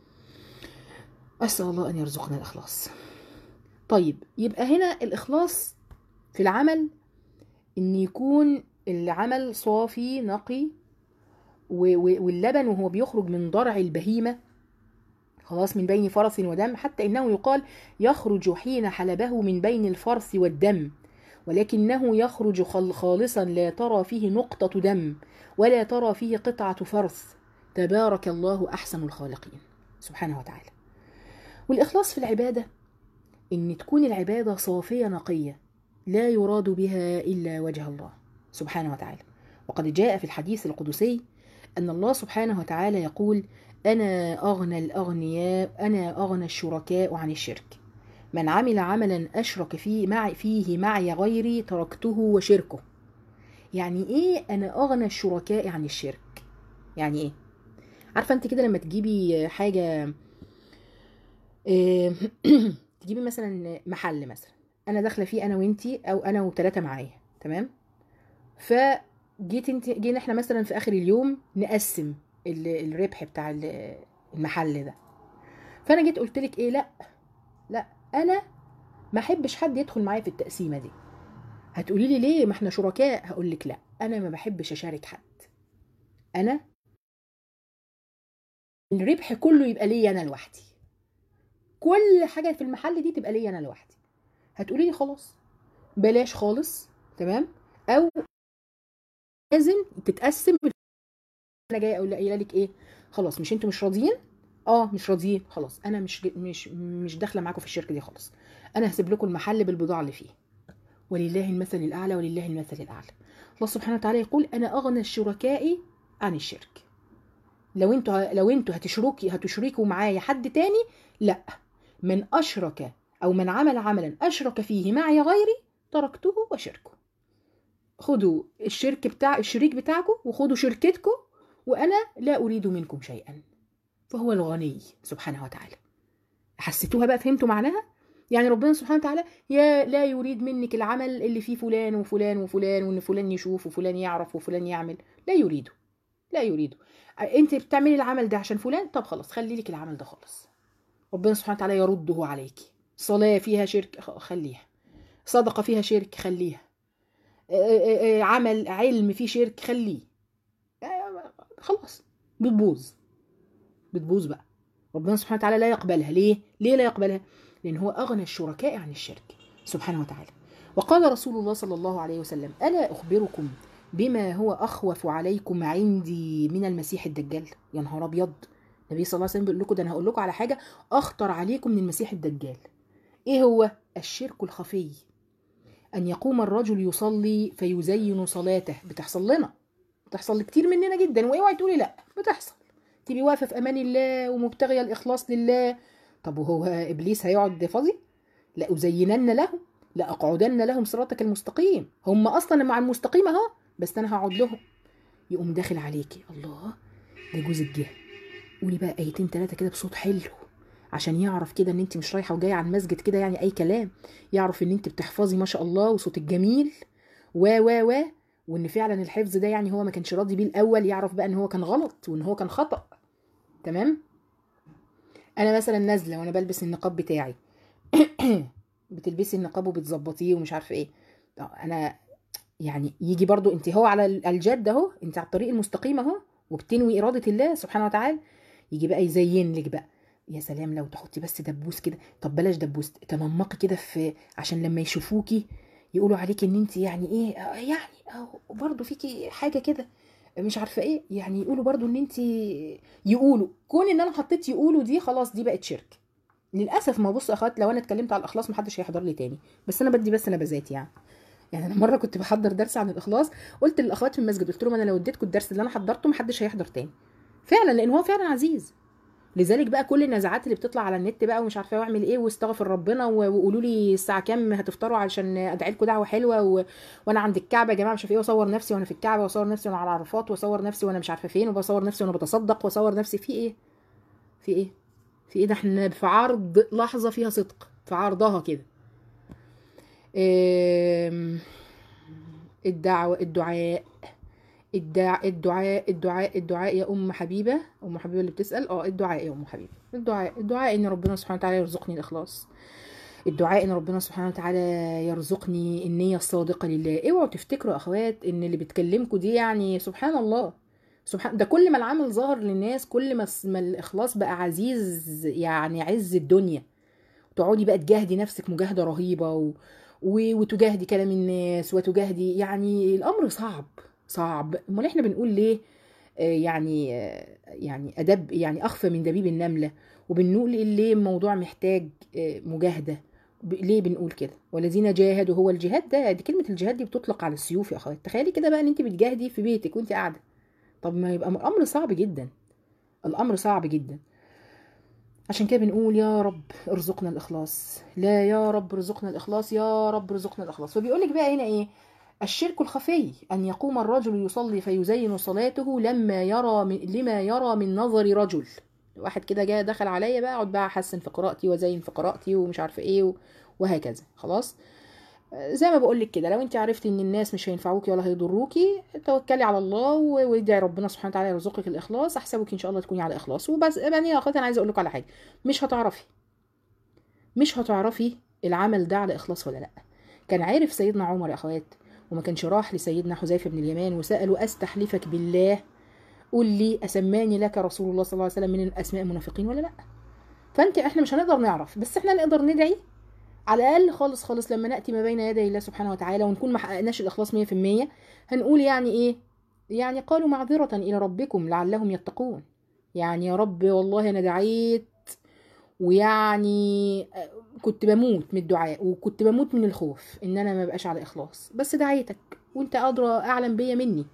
اسال الله ان يرزقنا الاخلاص طيب يبقى هنا الاخلاص في العمل ان يكون العمل صافي نقي و- و- واللبن وهو بيخرج من ضرع البهيمه خلاص من بين فرث ودم حتى انه يقال يخرج حين حلبه من بين الفرث والدم ولكنه يخرج خل- خالصا لا ترى فيه نقطة دم ولا ترى فيه قطعة فرث تبارك الله أحسن الخالقين سبحانه وتعالى والإخلاص في العبادة إن تكون العبادة صافية نقية لا يراد بها إلا وجه الله سبحانه وتعالى وقد جاء في الحديث القدسي أن الله سبحانه وتعالى يقول أنا أغنى الأغنياء أنا أغنى الشركاء عن الشرك من عمل عملا أشرك فيه معي فيه معي غيري تركته وشركه يعني إيه أنا أغنى الشركاء عن الشرك يعني إيه عارفة أنت كده لما تجيبي حاجة إيه تجيبي مثلا محل مثلا أنا داخلة فيه أنا وأنتي أو أنا وثلاثة معايا تمام ف جيت انت جينا احنا مثلا في اخر اليوم نقسم ال- الربح بتاع ال- المحل ده فانا جيت قلت لك ايه لا لا انا ما احبش حد يدخل معايا في التقسيمه دي هتقولي لي ليه ما احنا شركاء هقول لك لا انا ما بحبش اشارك حد انا الربح كله يبقى ليا انا لوحدي كل حاجه في المحل دي تبقى ليا انا لوحدي هتقولي لي خلاص بلاش خالص تمام او لازم تتقسم انا جايه اقول قايله لك ايه خلاص مش انتوا مش راضيين اه مش راضيين خلاص انا مش مش مش داخله معاكم في الشركه دي خالص انا هسيب لكم المحل بالبضاعه اللي فيه ولله المثل الاعلى ولله المثل الاعلى الله سبحانه وتعالى يقول انا اغنى الشركاء عن الشرك لو انتوا لو انتوا هتشركي هتشركوا معايا حد تاني لا من اشرك او من عمل عملا اشرك فيه معي غيري تركته وشركه خدوا الشرك بتاع الشريك بتاعكم وخدوا شركتكم وانا لا اريد منكم شيئا فهو الغني سبحانه وتعالى حسيتوها بقى فهمتوا معناها يعني ربنا سبحانه وتعالى يا لا يريد منك العمل اللي فيه فلان وفلان وفلان وان فلان يشوف وفلان يعرف وفلان يعمل لا يريده لا يريده انت بتعملي العمل ده عشان فلان طب خلاص خلي لك العمل ده خالص ربنا سبحانه وتعالى يرده عليك صلاة فيها شرك خليها صدقة فيها شرك خليها عمل علم فيه شرك خليه خلاص بتبوظ بتبوظ بقى ربنا سبحانه وتعالى لا يقبلها ليه ليه لا يقبلها لان هو اغنى الشركاء عن الشرك سبحانه وتعالى وقال رسول الله صلى الله عليه وسلم الا اخبركم بما هو اخوف عليكم عندي من المسيح الدجال يا نهار ابيض النبي صلى الله عليه وسلم بيقول لكم ده انا هقول لكم على حاجه اخطر عليكم من المسيح الدجال ايه هو الشرك الخفي ان يقوم الرجل يصلي فيزين صلاته بتحصل لنا بتحصل لكتير مننا جدا واوعي تقولي لا بتحصل تبقي واقفه في امان الله ومبتغيه الاخلاص لله طب وهو ابليس هيقعد فاضي لا ازينن لهم لا اقعدن لهم صراطك المستقيم هم اصلا مع المستقيم اهو بس انا هقعد لهم يقوم داخل عليكي الله ده جوزك جه قولي بقى ايتين ثلاثه كده بصوت حلو عشان يعرف كده ان انت مش رايحه وجايه على المسجد كده يعني اي كلام يعرف ان انت بتحفظي ما شاء الله وصوتك جميل و و و وان فعلا الحفظ ده يعني هو ما كانش راضي بيه الاول يعرف بقى ان هو كان غلط وان هو كان خطا تمام انا مثلا نازله وانا بلبس النقاب بتاعي بتلبسي النقاب وبتظبطيه ومش عارفه ايه انا يعني يجي برضو انت هو على الجد اهو انت على الطريق المستقيم اهو وبتنوي اراده الله سبحانه وتعالى يجي بقى يزين لك بقى يا سلام لو تحطي بس دبوس كده طب بلاش دبوس تنمقي كده في عشان لما يشوفوكي يقولوا عليكي ان انت يعني ايه يعني أو برضو فيكي حاجه كده مش عارفه ايه يعني يقولوا برضو ان انت يقولوا كون ان انا حطيت يقولوا دي خلاص دي بقت شرك للاسف ما بص اخوات لو انا اتكلمت على الاخلاص محدش هيحضر لي تاني بس انا بدي بس نبذات يعني يعني انا مره كنت بحضر درس عن الاخلاص قلت للاخوات في المسجد قلت لهم انا لو اديتكم الدرس اللي انا حضرته محدش هيحضر تاني فعلا لان هو فعلا عزيز لذلك بقى كل النزاعات اللي بتطلع على النت بقى ومش عارفه اعمل ايه واستغفر ربنا وقولوا لي الساعه كام هتفطروا علشان ادعي لكم دعوه حلوه و... وانا عند الكعبه يا جماعه مش عارفه ايه واصور نفسي وانا في الكعبه واصور نفسي وانا على عرفات واصور نفسي وانا مش عارفه فين وبصور نفسي وانا بتصدق واصور نفسي في ايه في ايه في ايه ده احنا في عرض لحظه فيها صدق في عرضها كده إيه... الدعوه الدعاء الدعاء الدعاء الدعاء الدعاء يا ام حبيبه ام حبيبه اللي بتسال اه الدعاء يا ام حبيبه الدعاء الدعاء ان ربنا سبحانه وتعالى يرزقني الاخلاص الدعاء ان ربنا سبحانه وتعالى يرزقني النيه الصادقه لله اوعوا تفتكروا اخوات ان اللي بتكلمكم دي يعني سبحان الله سبحان ده كل ما العمل ظهر للناس كل ما ما الاخلاص بقى عزيز يعني عز الدنيا تقعدي بقى تجاهدي نفسك مجاهده رهيبه و... و... وتجاهدي كلام الناس وتجاهدي يعني الامر صعب صعب امال احنا بنقول ليه آه يعني آه يعني ادب يعني اخفى من دبيب النمله وبنقول ليه الموضوع محتاج آه مجاهده ليه بنقول كده والذين جاهدوا هو الجهاد ده دي كلمه الجهاد دي بتطلق على السيوف يا اخوات تخيلي كده بقى ان انت بتجاهدي في بيتك وانت قاعده طب ما يبقى الامر صعب جدا الامر صعب جدا عشان كده بنقول يا رب ارزقنا الاخلاص لا يا رب ارزقنا الاخلاص يا رب ارزقنا الاخلاص فبيقول لك بقى هنا ايه الشرك الخفي أن يقوم الرجل يصلي فيزين صلاته لما يرى من لما يرى من نظر رجل واحد كده جاء دخل عليا بقى اقعد بقى احسن في قراءتي وازين في قراءتي ومش عارفه ايه وهكذا خلاص زي ما بقول لك كده لو انت عرفتي ان الناس مش هينفعوكي ولا هيضروكي توكلي على الله و- وادعي ربنا سبحانه وتعالى يرزقك الاخلاص احسبك ان شاء الله تكوني على اخلاص وبس يعني يا اخواتي انا عايزه اقول لكم على حاجه مش هتعرفي مش هتعرفي العمل ده على اخلاص ولا لا كان عارف سيدنا عمر يا اخوات وما كانش راح لسيدنا حذيفه بن اليمان وساله استحلفك بالله قل لي اسماني لك رسول الله صلى الله عليه وسلم من اسماء المنافقين ولا لا فانت احنا مش هنقدر نعرف بس احنا نقدر ندعي على الاقل خالص خالص لما ناتي ما بين يدي الله سبحانه وتعالى ونكون ما حققناش الاخلاص 100% هنقول يعني ايه يعني قالوا معذره الى ربكم لعلهم يتقون يعني يا رب والله انا دعيت ويعني كنت بموت من الدعاء وكنت بموت من الخوف ان انا ما بقاش على اخلاص بس دعيتك وانت ادرى اعلم بيا مني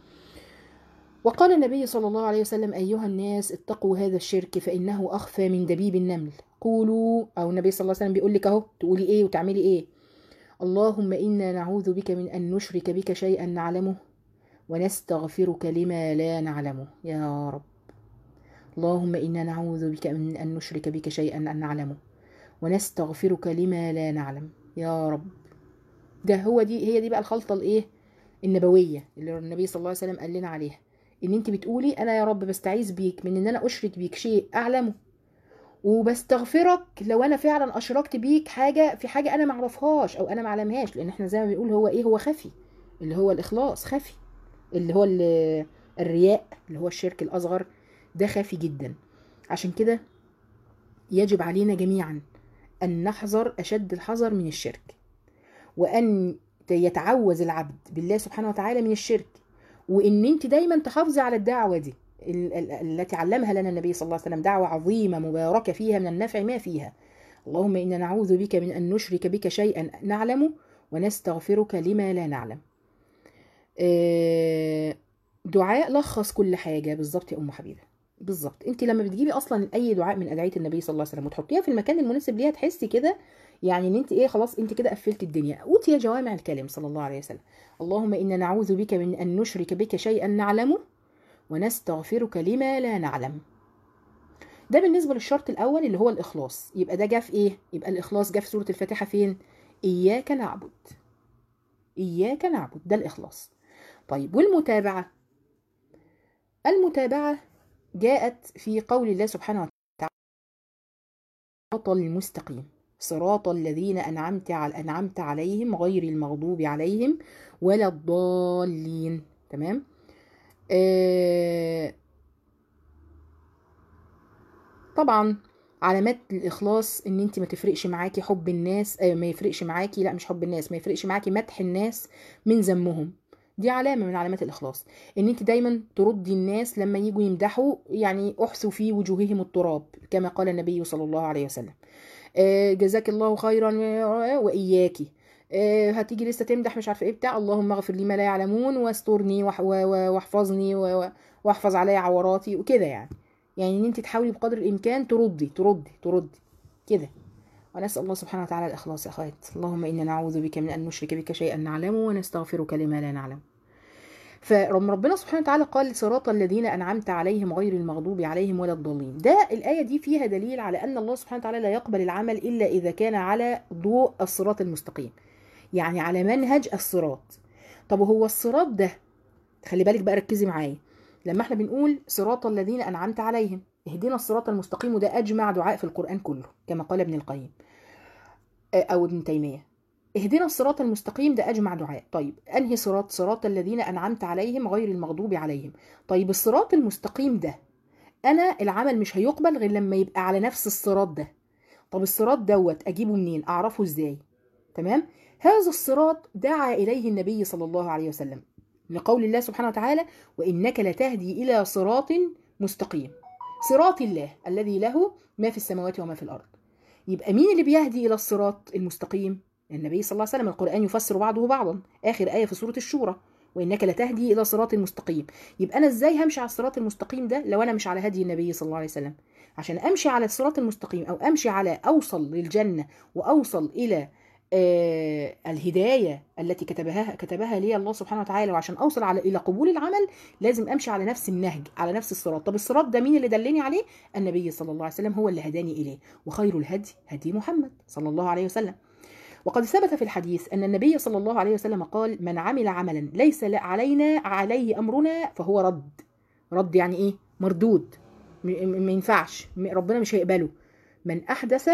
وقال النبي صلى الله عليه وسلم ايها الناس اتقوا هذا الشرك فانه اخفى من دبيب النمل قولوا او النبي صلى الله عليه وسلم بيقول لك اهو تقولي ايه وتعملي ايه اللهم انا نعوذ بك من ان نشرك بك شيئا نعلمه ونستغفرك لما لا نعلمه يا رب اللهم انا نعوذ بك من ان نشرك بك شيئا نعلمه ونستغفرك لما لا نعلم يا رب ده هو دي هي دي بقى الخلطه الايه النبويه اللي النبي صلى الله عليه وسلم قال لنا عليها ان انت بتقولي انا يا رب بستعيذ بيك من ان انا اشرك بيك شيء اعلمه وبستغفرك لو انا فعلا اشركت بيك حاجه في حاجه انا معرفهاش او انا معلمهاش لان احنا زي ما بنقول هو ايه هو خفي اللي هو الاخلاص خفي اللي هو ال- الرياء اللي هو الشرك الاصغر ده خفي جدا عشان كده يجب علينا جميعا ان نحذر اشد الحذر من الشرك وان يتعوذ العبد بالله سبحانه وتعالى من الشرك وان انت دايما تحافظي على الدعوه دي ال- ال- التي علمها لنا النبي صلى الله عليه وسلم دعوه عظيمه مباركه فيها من النفع ما فيها اللهم انا نعوذ بك من ان نشرك بك شيئا نعلمه ونستغفرك لما لا نعلم آه، دعاء لخص كل حاجه بالظبط يا ام حبيبه بالظبط انت لما بتجيبي اصلا اي دعاء من ادعيه النبي صلى الله عليه وسلم وتحطيها في المكان المناسب ليها تحسي كده يعني ان انت ايه خلاص انت كده قفلتي الدنيا اوتي جوامع الكلم صلى الله عليه وسلم اللهم انا نعوذ بك من ان نشرك بك شيئا نعلمه ونستغفرك لما لا نعلم ده بالنسبه للشرط الاول اللي هو الاخلاص يبقى ده جه في ايه يبقى الاخلاص جه في سوره الفاتحه فين اياك نعبد اياك نعبد ده الاخلاص طيب والمتابعه المتابعه جاءت في قول الله سبحانه وتعالى صراط المستقيم صراط الذين أنعمت على أنعمت عليهم غير المغضوب عليهم ولا الضالين تمام آه طبعا علامات الاخلاص ان انت ما تفرقش معاكي حب الناس آه ما يفرقش معاكي لا مش حب الناس ما يفرقش معاكي مدح الناس من ذمهم دي علامة من علامات الإخلاص إن أنت دايما تردي الناس لما يجوا يمدحوا يعني أحثوا في وجوههم التراب كما قال النبي صلى الله عليه وسلم آه، جزاك الله خيرا آه، وإياكي آه، هتيجي لسه تمدح مش عارفه ايه بتاع اللهم اغفر لي ما لا يعلمون واسترني وح- و- و- واحفظني و- و- واحفظ عليا عوراتي وكده يعني يعني ان انت تحاولي بقدر الامكان تردي تردي تردي كده ونسال الله سبحانه وتعالى الاخلاص يا اخوات اللهم انا نعوذ بك من ان نشرك بك شيئا نعلمه ونستغفرك لما لا نعلم فربنا سبحانه وتعالى قال صراط الذين انعمت عليهم غير المغضوب عليهم ولا الضالين ده الايه دي فيها دليل على ان الله سبحانه وتعالى لا يقبل العمل الا اذا كان على ضوء الصراط المستقيم يعني على منهج الصراط طب وهو الصراط ده خلي بالك بقى ركزي معايا لما احنا بنقول صراط الذين انعمت عليهم اهدنا الصراط المستقيم وده اجمع دعاء في القران كله كما قال ابن القيم آه، او ابن تيميه اهدنا الصراط المستقيم ده اجمع دعاء طيب انهي صراط صراط الذين انعمت عليهم غير المغضوب عليهم طيب الصراط المستقيم ده انا العمل مش هيقبل غير لما يبقى على نفس الصراط ده طب الصراط دوت اجيبه منين اعرفه ازاي تمام هذا الصراط دعا اليه النبي صلى الله عليه وسلم لقول الله سبحانه وتعالى وانك لتهدي الى صراط مستقيم صراط الله الذي له ما في السماوات وما في الارض يبقى مين اللي بيهدي الى الصراط المستقيم النبي صلى الله عليه وسلم القرآن يفسر بعضه بعضا آخر آية في سورة الشورى وإنك لتهدي إلى صراط المستقيم يبقى أنا إزاي همشي على الصراط المستقيم ده لو أنا مش على هدي النبي صلى الله عليه وسلم عشان أمشي على الصراط المستقيم أو أمشي على أوصل للجنة وأوصل إلى آه الهداية التي كتبها كتبها لي الله سبحانه وتعالى وعشان أوصل على إلى قبول العمل لازم أمشي على نفس النهج على نفس الصراط طب الصراط ده مين اللي دلني عليه النبي صلى الله عليه وسلم هو اللي هداني إليه وخير الهدي هدي محمد صلى الله عليه وسلم وقد ثبت في الحديث أن النبي صلى الله عليه وسلم قال من عمل عملا ليس علينا عليه أمرنا فهو رد رد يعني إيه مردود ما ينفعش ربنا مش هيقبله من أحدث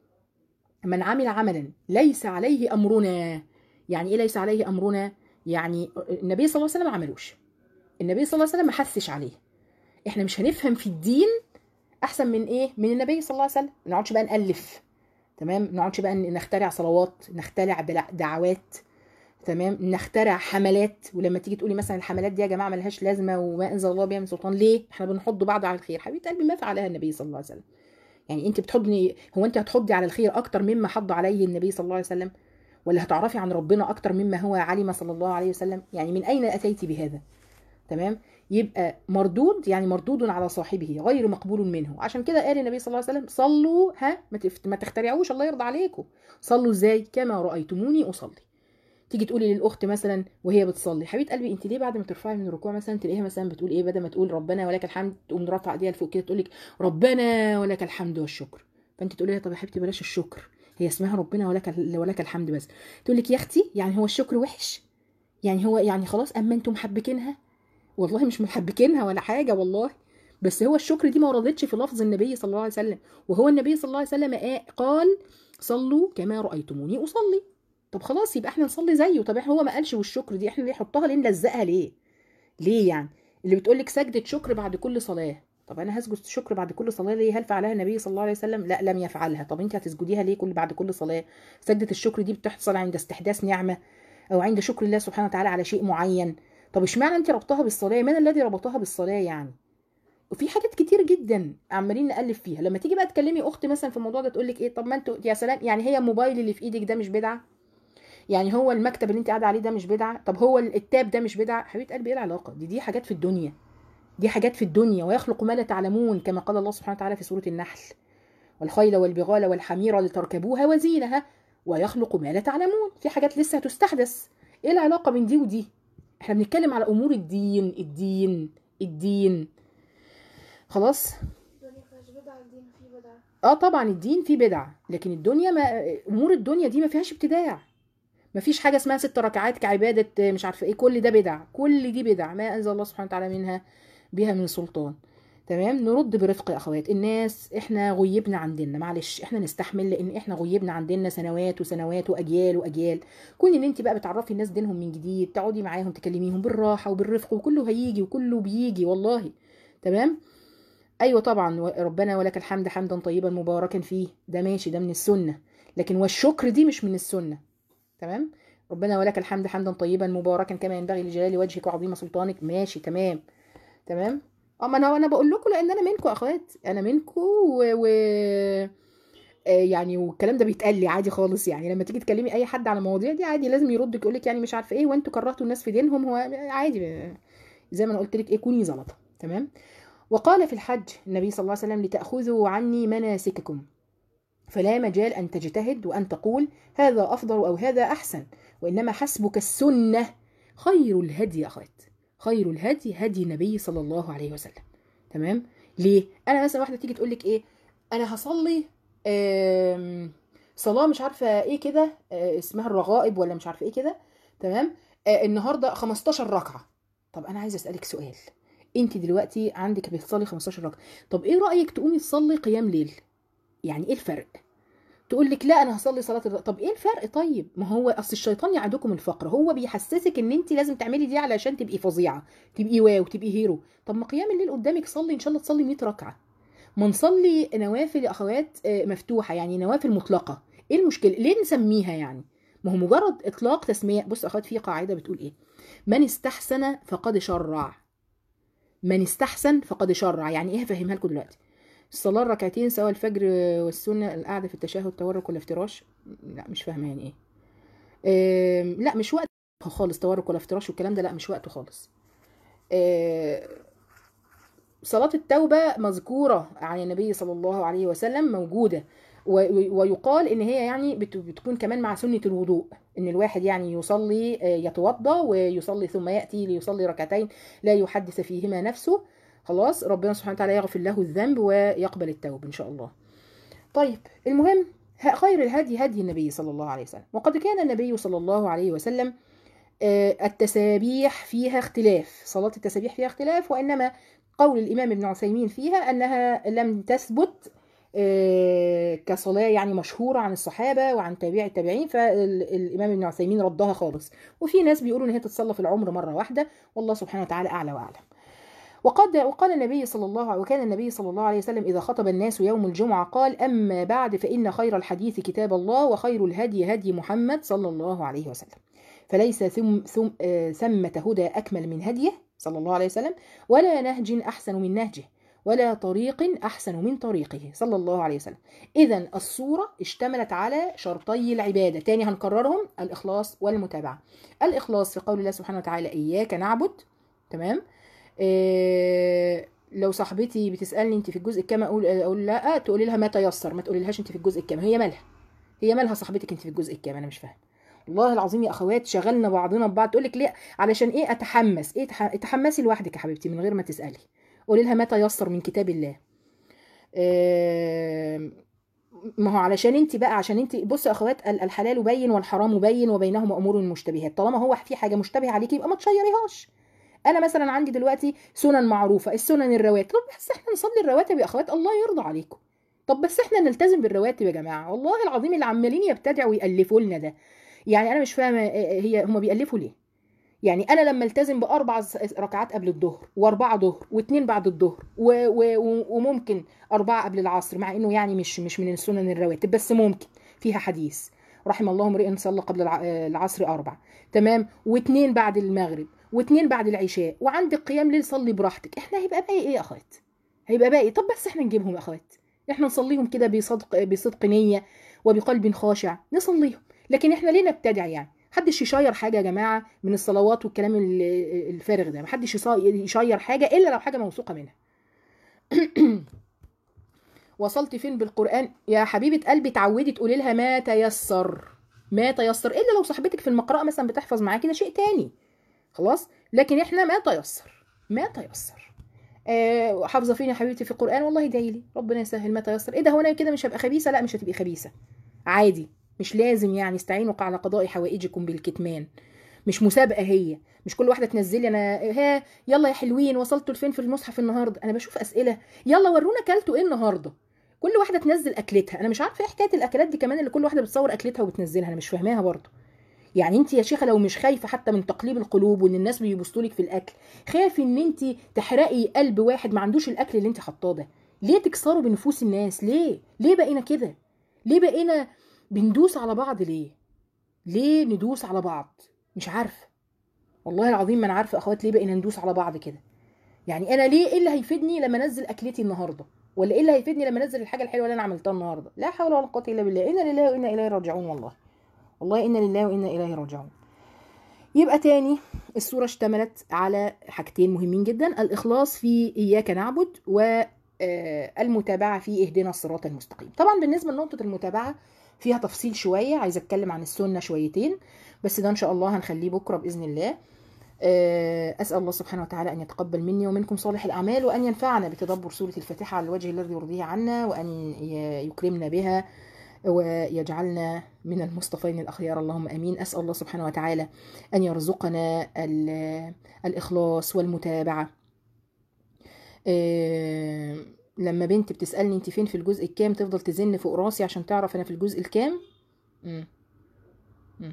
من عمل عملا ليس عليه أمرنا يعني إيه ليس عليه أمرنا يعني النبي صلى الله عليه وسلم ما عملوش النبي صلى الله عليه وسلم ما حسش عليه احنا مش هنفهم في الدين احسن من ايه من النبي صلى الله عليه وسلم ما نقعدش بقى نالف تمام ما نقعدش بقى نخترع صلوات نخترع دعوات تمام نخترع حملات ولما تيجي تقولي مثلا الحملات دي يا جماعه ملهاش لازمه وما انزل الله بها من سلطان ليه احنا بنحض بعض على الخير حبيبه قلبي ما فعلها النبي صلى الله عليه وسلم يعني انت بتحضني هو انت هتحضي على الخير اكتر مما حض عليه النبي صلى الله عليه وسلم ولا هتعرفي عن ربنا اكتر مما هو علم صلى الله عليه وسلم يعني من اين اتيت بهذا تمام يبقى مردود يعني مردود على صاحبه غير مقبول منه عشان كده قال النبي صلى الله عليه وسلم صلوا ها ما تخترعوش الله يرضى عليكم صلوا ازاي كما رايتموني اصلي تيجي تقولي للاخت مثلا وهي بتصلي حبيبه قلبي انت ليه بعد ما ترفعي من الركوع مثلا تلاقيها مثلا بتقول ايه بدل ما تقول ربنا ولك الحمد تقوم رافعه ايديها لفوق كده تقول لك ربنا ولك الحمد والشكر فانت تقولي لها طب يا حبيبتي بلاش الشكر هي اسمها ربنا ولك ولك الحمد بس تقول لك يا اختي يعني هو الشكر وحش يعني هو يعني خلاص اما انتم محبكينها والله مش محبكينها ولا حاجه والله بس هو الشكر دي ما وردتش في لفظ النبي صلى الله عليه وسلم وهو النبي صلى الله عليه وسلم قال صلوا كما رايتموني اصلي طب خلاص يبقى احنا نصلي زيه طب هو ما قالش والشكر دي احنا ليه نحطها ليه نلزقها ليه ليه يعني اللي بتقول لك سجده شكر بعد كل صلاه طب انا هسجد شكر بعد كل صلاه ليه هل فعلها النبي صلى الله عليه وسلم لا لم يفعلها طب انت هتسجديها ليه كل بعد كل صلاه سجده الشكر دي بتحصل عند استحداث نعمه او عند شكر الله سبحانه وتعالى على شيء معين طب اشمعنى انت ربطها بالصلاه من الذي ربطها بالصلاه يعني وفي حاجات كتير جدا عمالين نالف فيها لما تيجي بقى تكلمي اخت مثلا في الموضوع ده تقول لك ايه طب ما انتوا يا سلام يعني هي الموبايل اللي في ايدك ده مش بدعه يعني هو المكتب اللي انت قاعده عليه ده مش بدعه طب هو التاب ده مش بدعه حبيبه قلبي ايه العلاقه دي دي حاجات في الدنيا دي حاجات في الدنيا ويخلق ما لا تعلمون كما قال الله سبحانه وتعالى في سوره النحل والخيل والبغال والحمير لتركبوها وزينها ويخلق ما لا تعلمون في حاجات لسه هتستحدث ايه العلاقه بين دي ودي احنا بنتكلم على امور الدين الدين الدين خلاص اه طبعا الدين فيه بدع لكن الدنيا ما امور الدنيا دي ما فيهاش ابتداع ما فيش حاجه اسمها ست ركعات كعباده مش عارفه ايه كل ده بدع كل دي بدع ما انزل الله سبحانه وتعالى منها بها من سلطان تمام نرد برفق يا اخوات الناس احنا غيبنا عن ديننا معلش احنا نستحمل لان احنا غيبنا عن ديننا سنوات وسنوات واجيال واجيال كون ان انت بقى بتعرفي الناس دينهم من جديد تقعدي معاهم تكلميهم بالراحه وبالرفق وكله هيجي وكله بيجي والله تمام ايوه طبعا ربنا ولك الحمد حمدا طيبا مباركا فيه ده ماشي ده من السنه لكن والشكر دي مش من السنه تمام ربنا ولك الحمد حمدا طيبا مباركا كما ينبغي لجلال وجهك وعظيم سلطانك ماشي تمام تمام اما انا انا بقول لكم لان انا منكم اخوات انا منكم و, و... يعني والكلام ده بيتقال لي عادي خالص يعني لما تيجي تكلمي اي حد على المواضيع دي عادي لازم يرد يقول لك يعني مش عارفه ايه وانتوا كرهتوا الناس في دينهم هو عادي زي ما انا قلت لك ايه كوني زلطه تمام وقال في الحج النبي صلى الله عليه وسلم لتاخذوا عني مناسككم فلا مجال ان تجتهد وان تقول هذا افضل او هذا احسن وانما حسبك السنه خير الهدي يا اخوات خير الهدي هدي النبي صلى الله عليه وسلم تمام ليه انا مثلا واحده تيجي تقول لك ايه انا هصلي صلاه مش عارفه ايه كده اسمها الرغائب ولا مش عارفه ايه كده تمام النهارده 15 ركعه طب انا عايزه اسالك سؤال انت دلوقتي عندك بتصلي 15 ركعه طب ايه رايك تقومي تصلي قيام ليل يعني ايه الفرق تقول لك لا انا هصلي صلاه الرق. طب ايه الفرق طيب ما هو اصل الشيطان يعدكم الفقر هو بيحسسك ان انت لازم تعملي دي علشان تبقي فظيعه تبقي واو تبقي هيرو طب ما قيام الليل قدامك صلي ان شاء الله تصلي 100 ركعه ما نصلي نوافل يا اخوات مفتوحه يعني نوافل مطلقه ايه المشكله ليه نسميها يعني ما هو مجرد اطلاق تسميه بص اخوات في قاعده بتقول ايه من استحسن فقد شرع من استحسن فقد شرع يعني ايه هفهمها لكم دلوقتي الصلاة الركعتين سواء الفجر والسنة القعدة في التشهد تورك والافتراش لا مش فاهمة يعني ايه, إيه لا مش وقت خالص تورك ولا افتراش والكلام ده لا مش وقته خالص إيه صلاة التوبة مذكورة عن النبي صلى الله عليه وسلم موجودة ويقال ان هي يعني بتكون كمان مع سنة الوضوء ان الواحد يعني يصلي يتوضا ويصلي ثم ياتي ليصلي ركعتين لا يحدث فيهما نفسه خلاص ربنا سبحانه وتعالى يغفر له الذنب ويقبل التوب ان شاء الله طيب المهم ه- خير الهدي هدي النبي صلى الله عليه وسلم وقد كان النبي صلى الله عليه وسلم آه، التسابيح فيها اختلاف صلاة التسابيح فيها اختلاف وإنما قول الإمام ابن عثيمين فيها أنها لم تثبت آه، كصلاة يعني مشهورة عن الصحابة وعن تابع التابعين فالإمام ابن عثيمين ردها خالص وفي ناس بيقولوا إن هي تتصلى في العمر مرة واحدة والله سبحانه وتعالى أعلى وأعلم وقد وقال النبي صلى الله وكان النبي صلى الله عليه وسلم إذا خطب الناس يوم الجمعة قال أما بعد فإن خير الحديث كتاب الله وخير الهدي هدي محمد صلى الله عليه وسلم فليس ثم ثم آه، ثمة هدى أكمل من هديه صلى الله عليه وسلم ولا نهج أحسن من نهجه ولا طريق أحسن من طريقه صلى الله عليه وسلم إذا الصورة اشتملت على شرطي العبادة تاني هنكررهم الإخلاص والمتابعة الإخلاص في قول الله سبحانه وتعالى إياك نعبد تمام إيه لو صاحبتي بتسالني انت في الجزء الكام اقول اقول لا تقولي لها ما تيسر ما تقولي لهاش انت في الجزء الكام هي مالها هي مالها صاحبتك انت في الجزء الكام انا مش فاهم والله العظيم يا اخوات شغلنا بعضنا ببعض تقول لك ليه علشان ايه اتحمس ايه تح... تحمسي لوحدك يا حبيبتي من غير ما تسالي قولي لها ما تيسر من كتاب الله إيه ما هو علشان انت بقى عشان انت بص يا اخوات ال- الحلال بين والحرام بين وبينهما امور مشتبهات طالما هو في حاجه مشتبهه عليكي يبقى ما تشيريهاش انا مثلا عندي دلوقتي سنن معروفه السنن الرواتب طب بس احنا نصلي الرواتب يا اخوات الله يرضى عليكم طب بس احنا نلتزم بالرواتب يا جماعه والله العظيم اللي عمالين يبتدعوا ويالفوا لنا ده يعني انا مش فاهمه اه، هي هما بيالفوا ليه يعني انا لما التزم باربع س- ركعات قبل الظهر واربعه ظهر واثنين بعد الظهر و- و- وممكن اربعه قبل العصر مع انه يعني مش مش من السنن الرواتب بس ممكن فيها حديث رحم الله امرئ صلى قبل الع- العصر اربع تمام واثنين بعد المغرب واثنين بعد العشاء وعندك قيام ليل صلي براحتك احنا هيبقى باقي ايه يا اخوات هيبقى باقي طب بس احنا نجيبهم يا اخوات احنا نصليهم كده بصدق بصدق نيه وبقلب خاشع نصليهم لكن احنا ليه نبتدع يعني محدش يشير حاجه يا جماعه من الصلوات والكلام ال- الفارغ ده محدش يص- يشير حاجه الا لو حاجه موثوقه منها وصلت فين بالقران يا حبيبه قلبي اتعودي تقولي لها ما تيسر ما تيسر الا لو صاحبتك في المقرأة مثلا بتحفظ معاكي ده شيء تاني خلاص لكن احنا ما تيسر ما تيسر آه حافظه فين يا حبيبتي في القران والله ادعي لي ربنا يسهل ما تيسر ايه ده هو انا كده مش هبقى خبيثه لا مش هتبقي خبيثه عادي مش لازم يعني استعينوا على قضاء حوائجكم بالكتمان مش مسابقه هي مش كل واحده تنزلي انا ها يلا يا حلوين وصلتوا لفين في المصحف النهارده انا بشوف اسئله يلا ورونا كلتوا ايه النهارده كل واحده تنزل اكلتها انا مش عارفه ايه حكايه الاكلات دي كمان اللي كل واحده بتصور اكلتها وبتنزلها انا مش فاهماها برضه يعني انت يا شيخه لو مش خايفه حتى من تقليب القلوب وان الناس بيبصوا لك في الاكل خايف ان انت تحرقي قلب واحد ما عندوش الاكل اللي انت حاطاه ده ليه تكسروا بنفوس الناس ليه ليه بقينا كده ليه بقينا بندوس على بعض ليه ليه ندوس على بعض مش عارفه والله العظيم ما انا عارفه اخوات ليه بقينا ندوس على بعض كده يعني انا ليه ايه اللي هيفيدني لما انزل اكلتي النهارده ولا ايه اللي هيفيدني لما انزل الحاجه الحلوه اللي انا عملتها النهارده لا حول ولا قوه الا بالله انا لله وانا اليه راجعون والله والله انا لله وانا اليه راجعون يبقى تاني السورة اشتملت على حاجتين مهمين جدا الإخلاص في إياك نعبد والمتابعة في اهدنا الصراط المستقيم طبعا بالنسبة لنقطة المتابعة فيها تفصيل شوية عايزة أتكلم عن السنة شويتين بس ده إن شاء الله هنخليه بكرة بإذن الله أسأل الله سبحانه وتعالى أن يتقبل مني ومنكم صالح الأعمال وأن ينفعنا بتدبر سورة الفاتحة على الوجه الذي يرضيه عنا وأن يكرمنا بها ويجعلنا من المصطفين الأخيار اللهم أمين أسأل الله سبحانه وتعالى أن يرزقنا الإخلاص والمتابعة لما بنت بتسألني انت فين في الجزء الكام تفضل تزن فوق راسي عشان تعرف أنا في الجزء الكام مم. مم.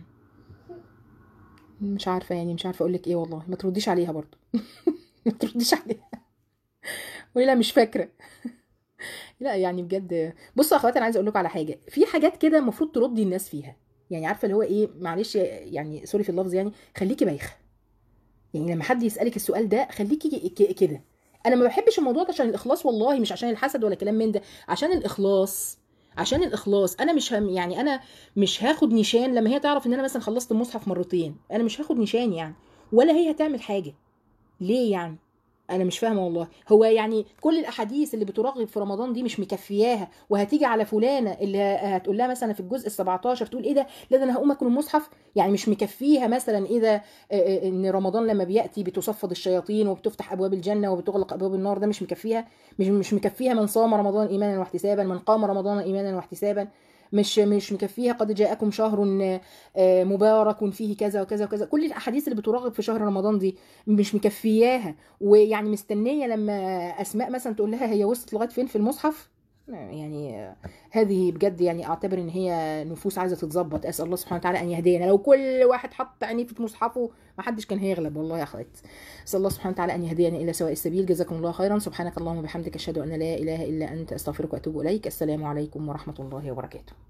مش عارفة يعني مش عارفة أقولك إيه والله ما ترديش عليها برضو ما ترديش عليها ولا مش فاكرة لا يعني بجد بصوا يا اخواتي انا عايزه اقول لكم على حاجه في حاجات كده المفروض تردي الناس فيها يعني عارفه اللي هو ايه معلش يعني سوري في اللفظ يعني خليكي بايخه يعني لما حد يسالك السؤال ده خليكي كده انا ما بحبش الموضوع ده عشان الاخلاص والله مش عشان الحسد ولا كلام من ده عشان الاخلاص عشان الاخلاص انا مش هم يعني انا مش هاخد نشان لما هي تعرف ان انا مثلا خلصت المصحف مرتين انا مش هاخد نشان يعني ولا هي هتعمل حاجه ليه يعني انا مش فاهمه والله هو يعني كل الاحاديث اللي بترغب في رمضان دي مش مكفياها وهتيجي على فلانه اللي هتقول لها مثلا في الجزء ال17 تقول ايه ده لا ده انا هقوم اكل المصحف يعني مش مكفيها مثلا اذا ان رمضان لما بياتي بتصفد الشياطين وبتفتح ابواب الجنه وبتغلق ابواب النار ده مش مكفيها مش مش مكفيها من صام رمضان ايمانا واحتسابا من قام رمضان ايمانا واحتسابا مش مش مكفيها قد جاءكم شهر آه، مبارك فيه كذا وكذا وكذا كل الاحاديث اللي بترغب في شهر رمضان دي مش مكفياها ويعني مستنيه لما اسماء مثلا تقول لها هي وصلت لغايه فين في المصحف يعني آه، هذه بجد يعني اعتبر ان هي نفوس عايزه تتظبط اسال الله سبحانه وتعالى ان يهدينا لو كل واحد حط عينيه في مصحفه ما حدش كان هيغلب والله يا اخوات اسال الله سبحانه وتعالى ان يهدينا الى سواء السبيل جزاكم الله خيرا سبحانك اللهم وبحمدك اشهد ان لا اله الا انت استغفرك واتوب اليك السلام عليكم ورحمه الله وبركاته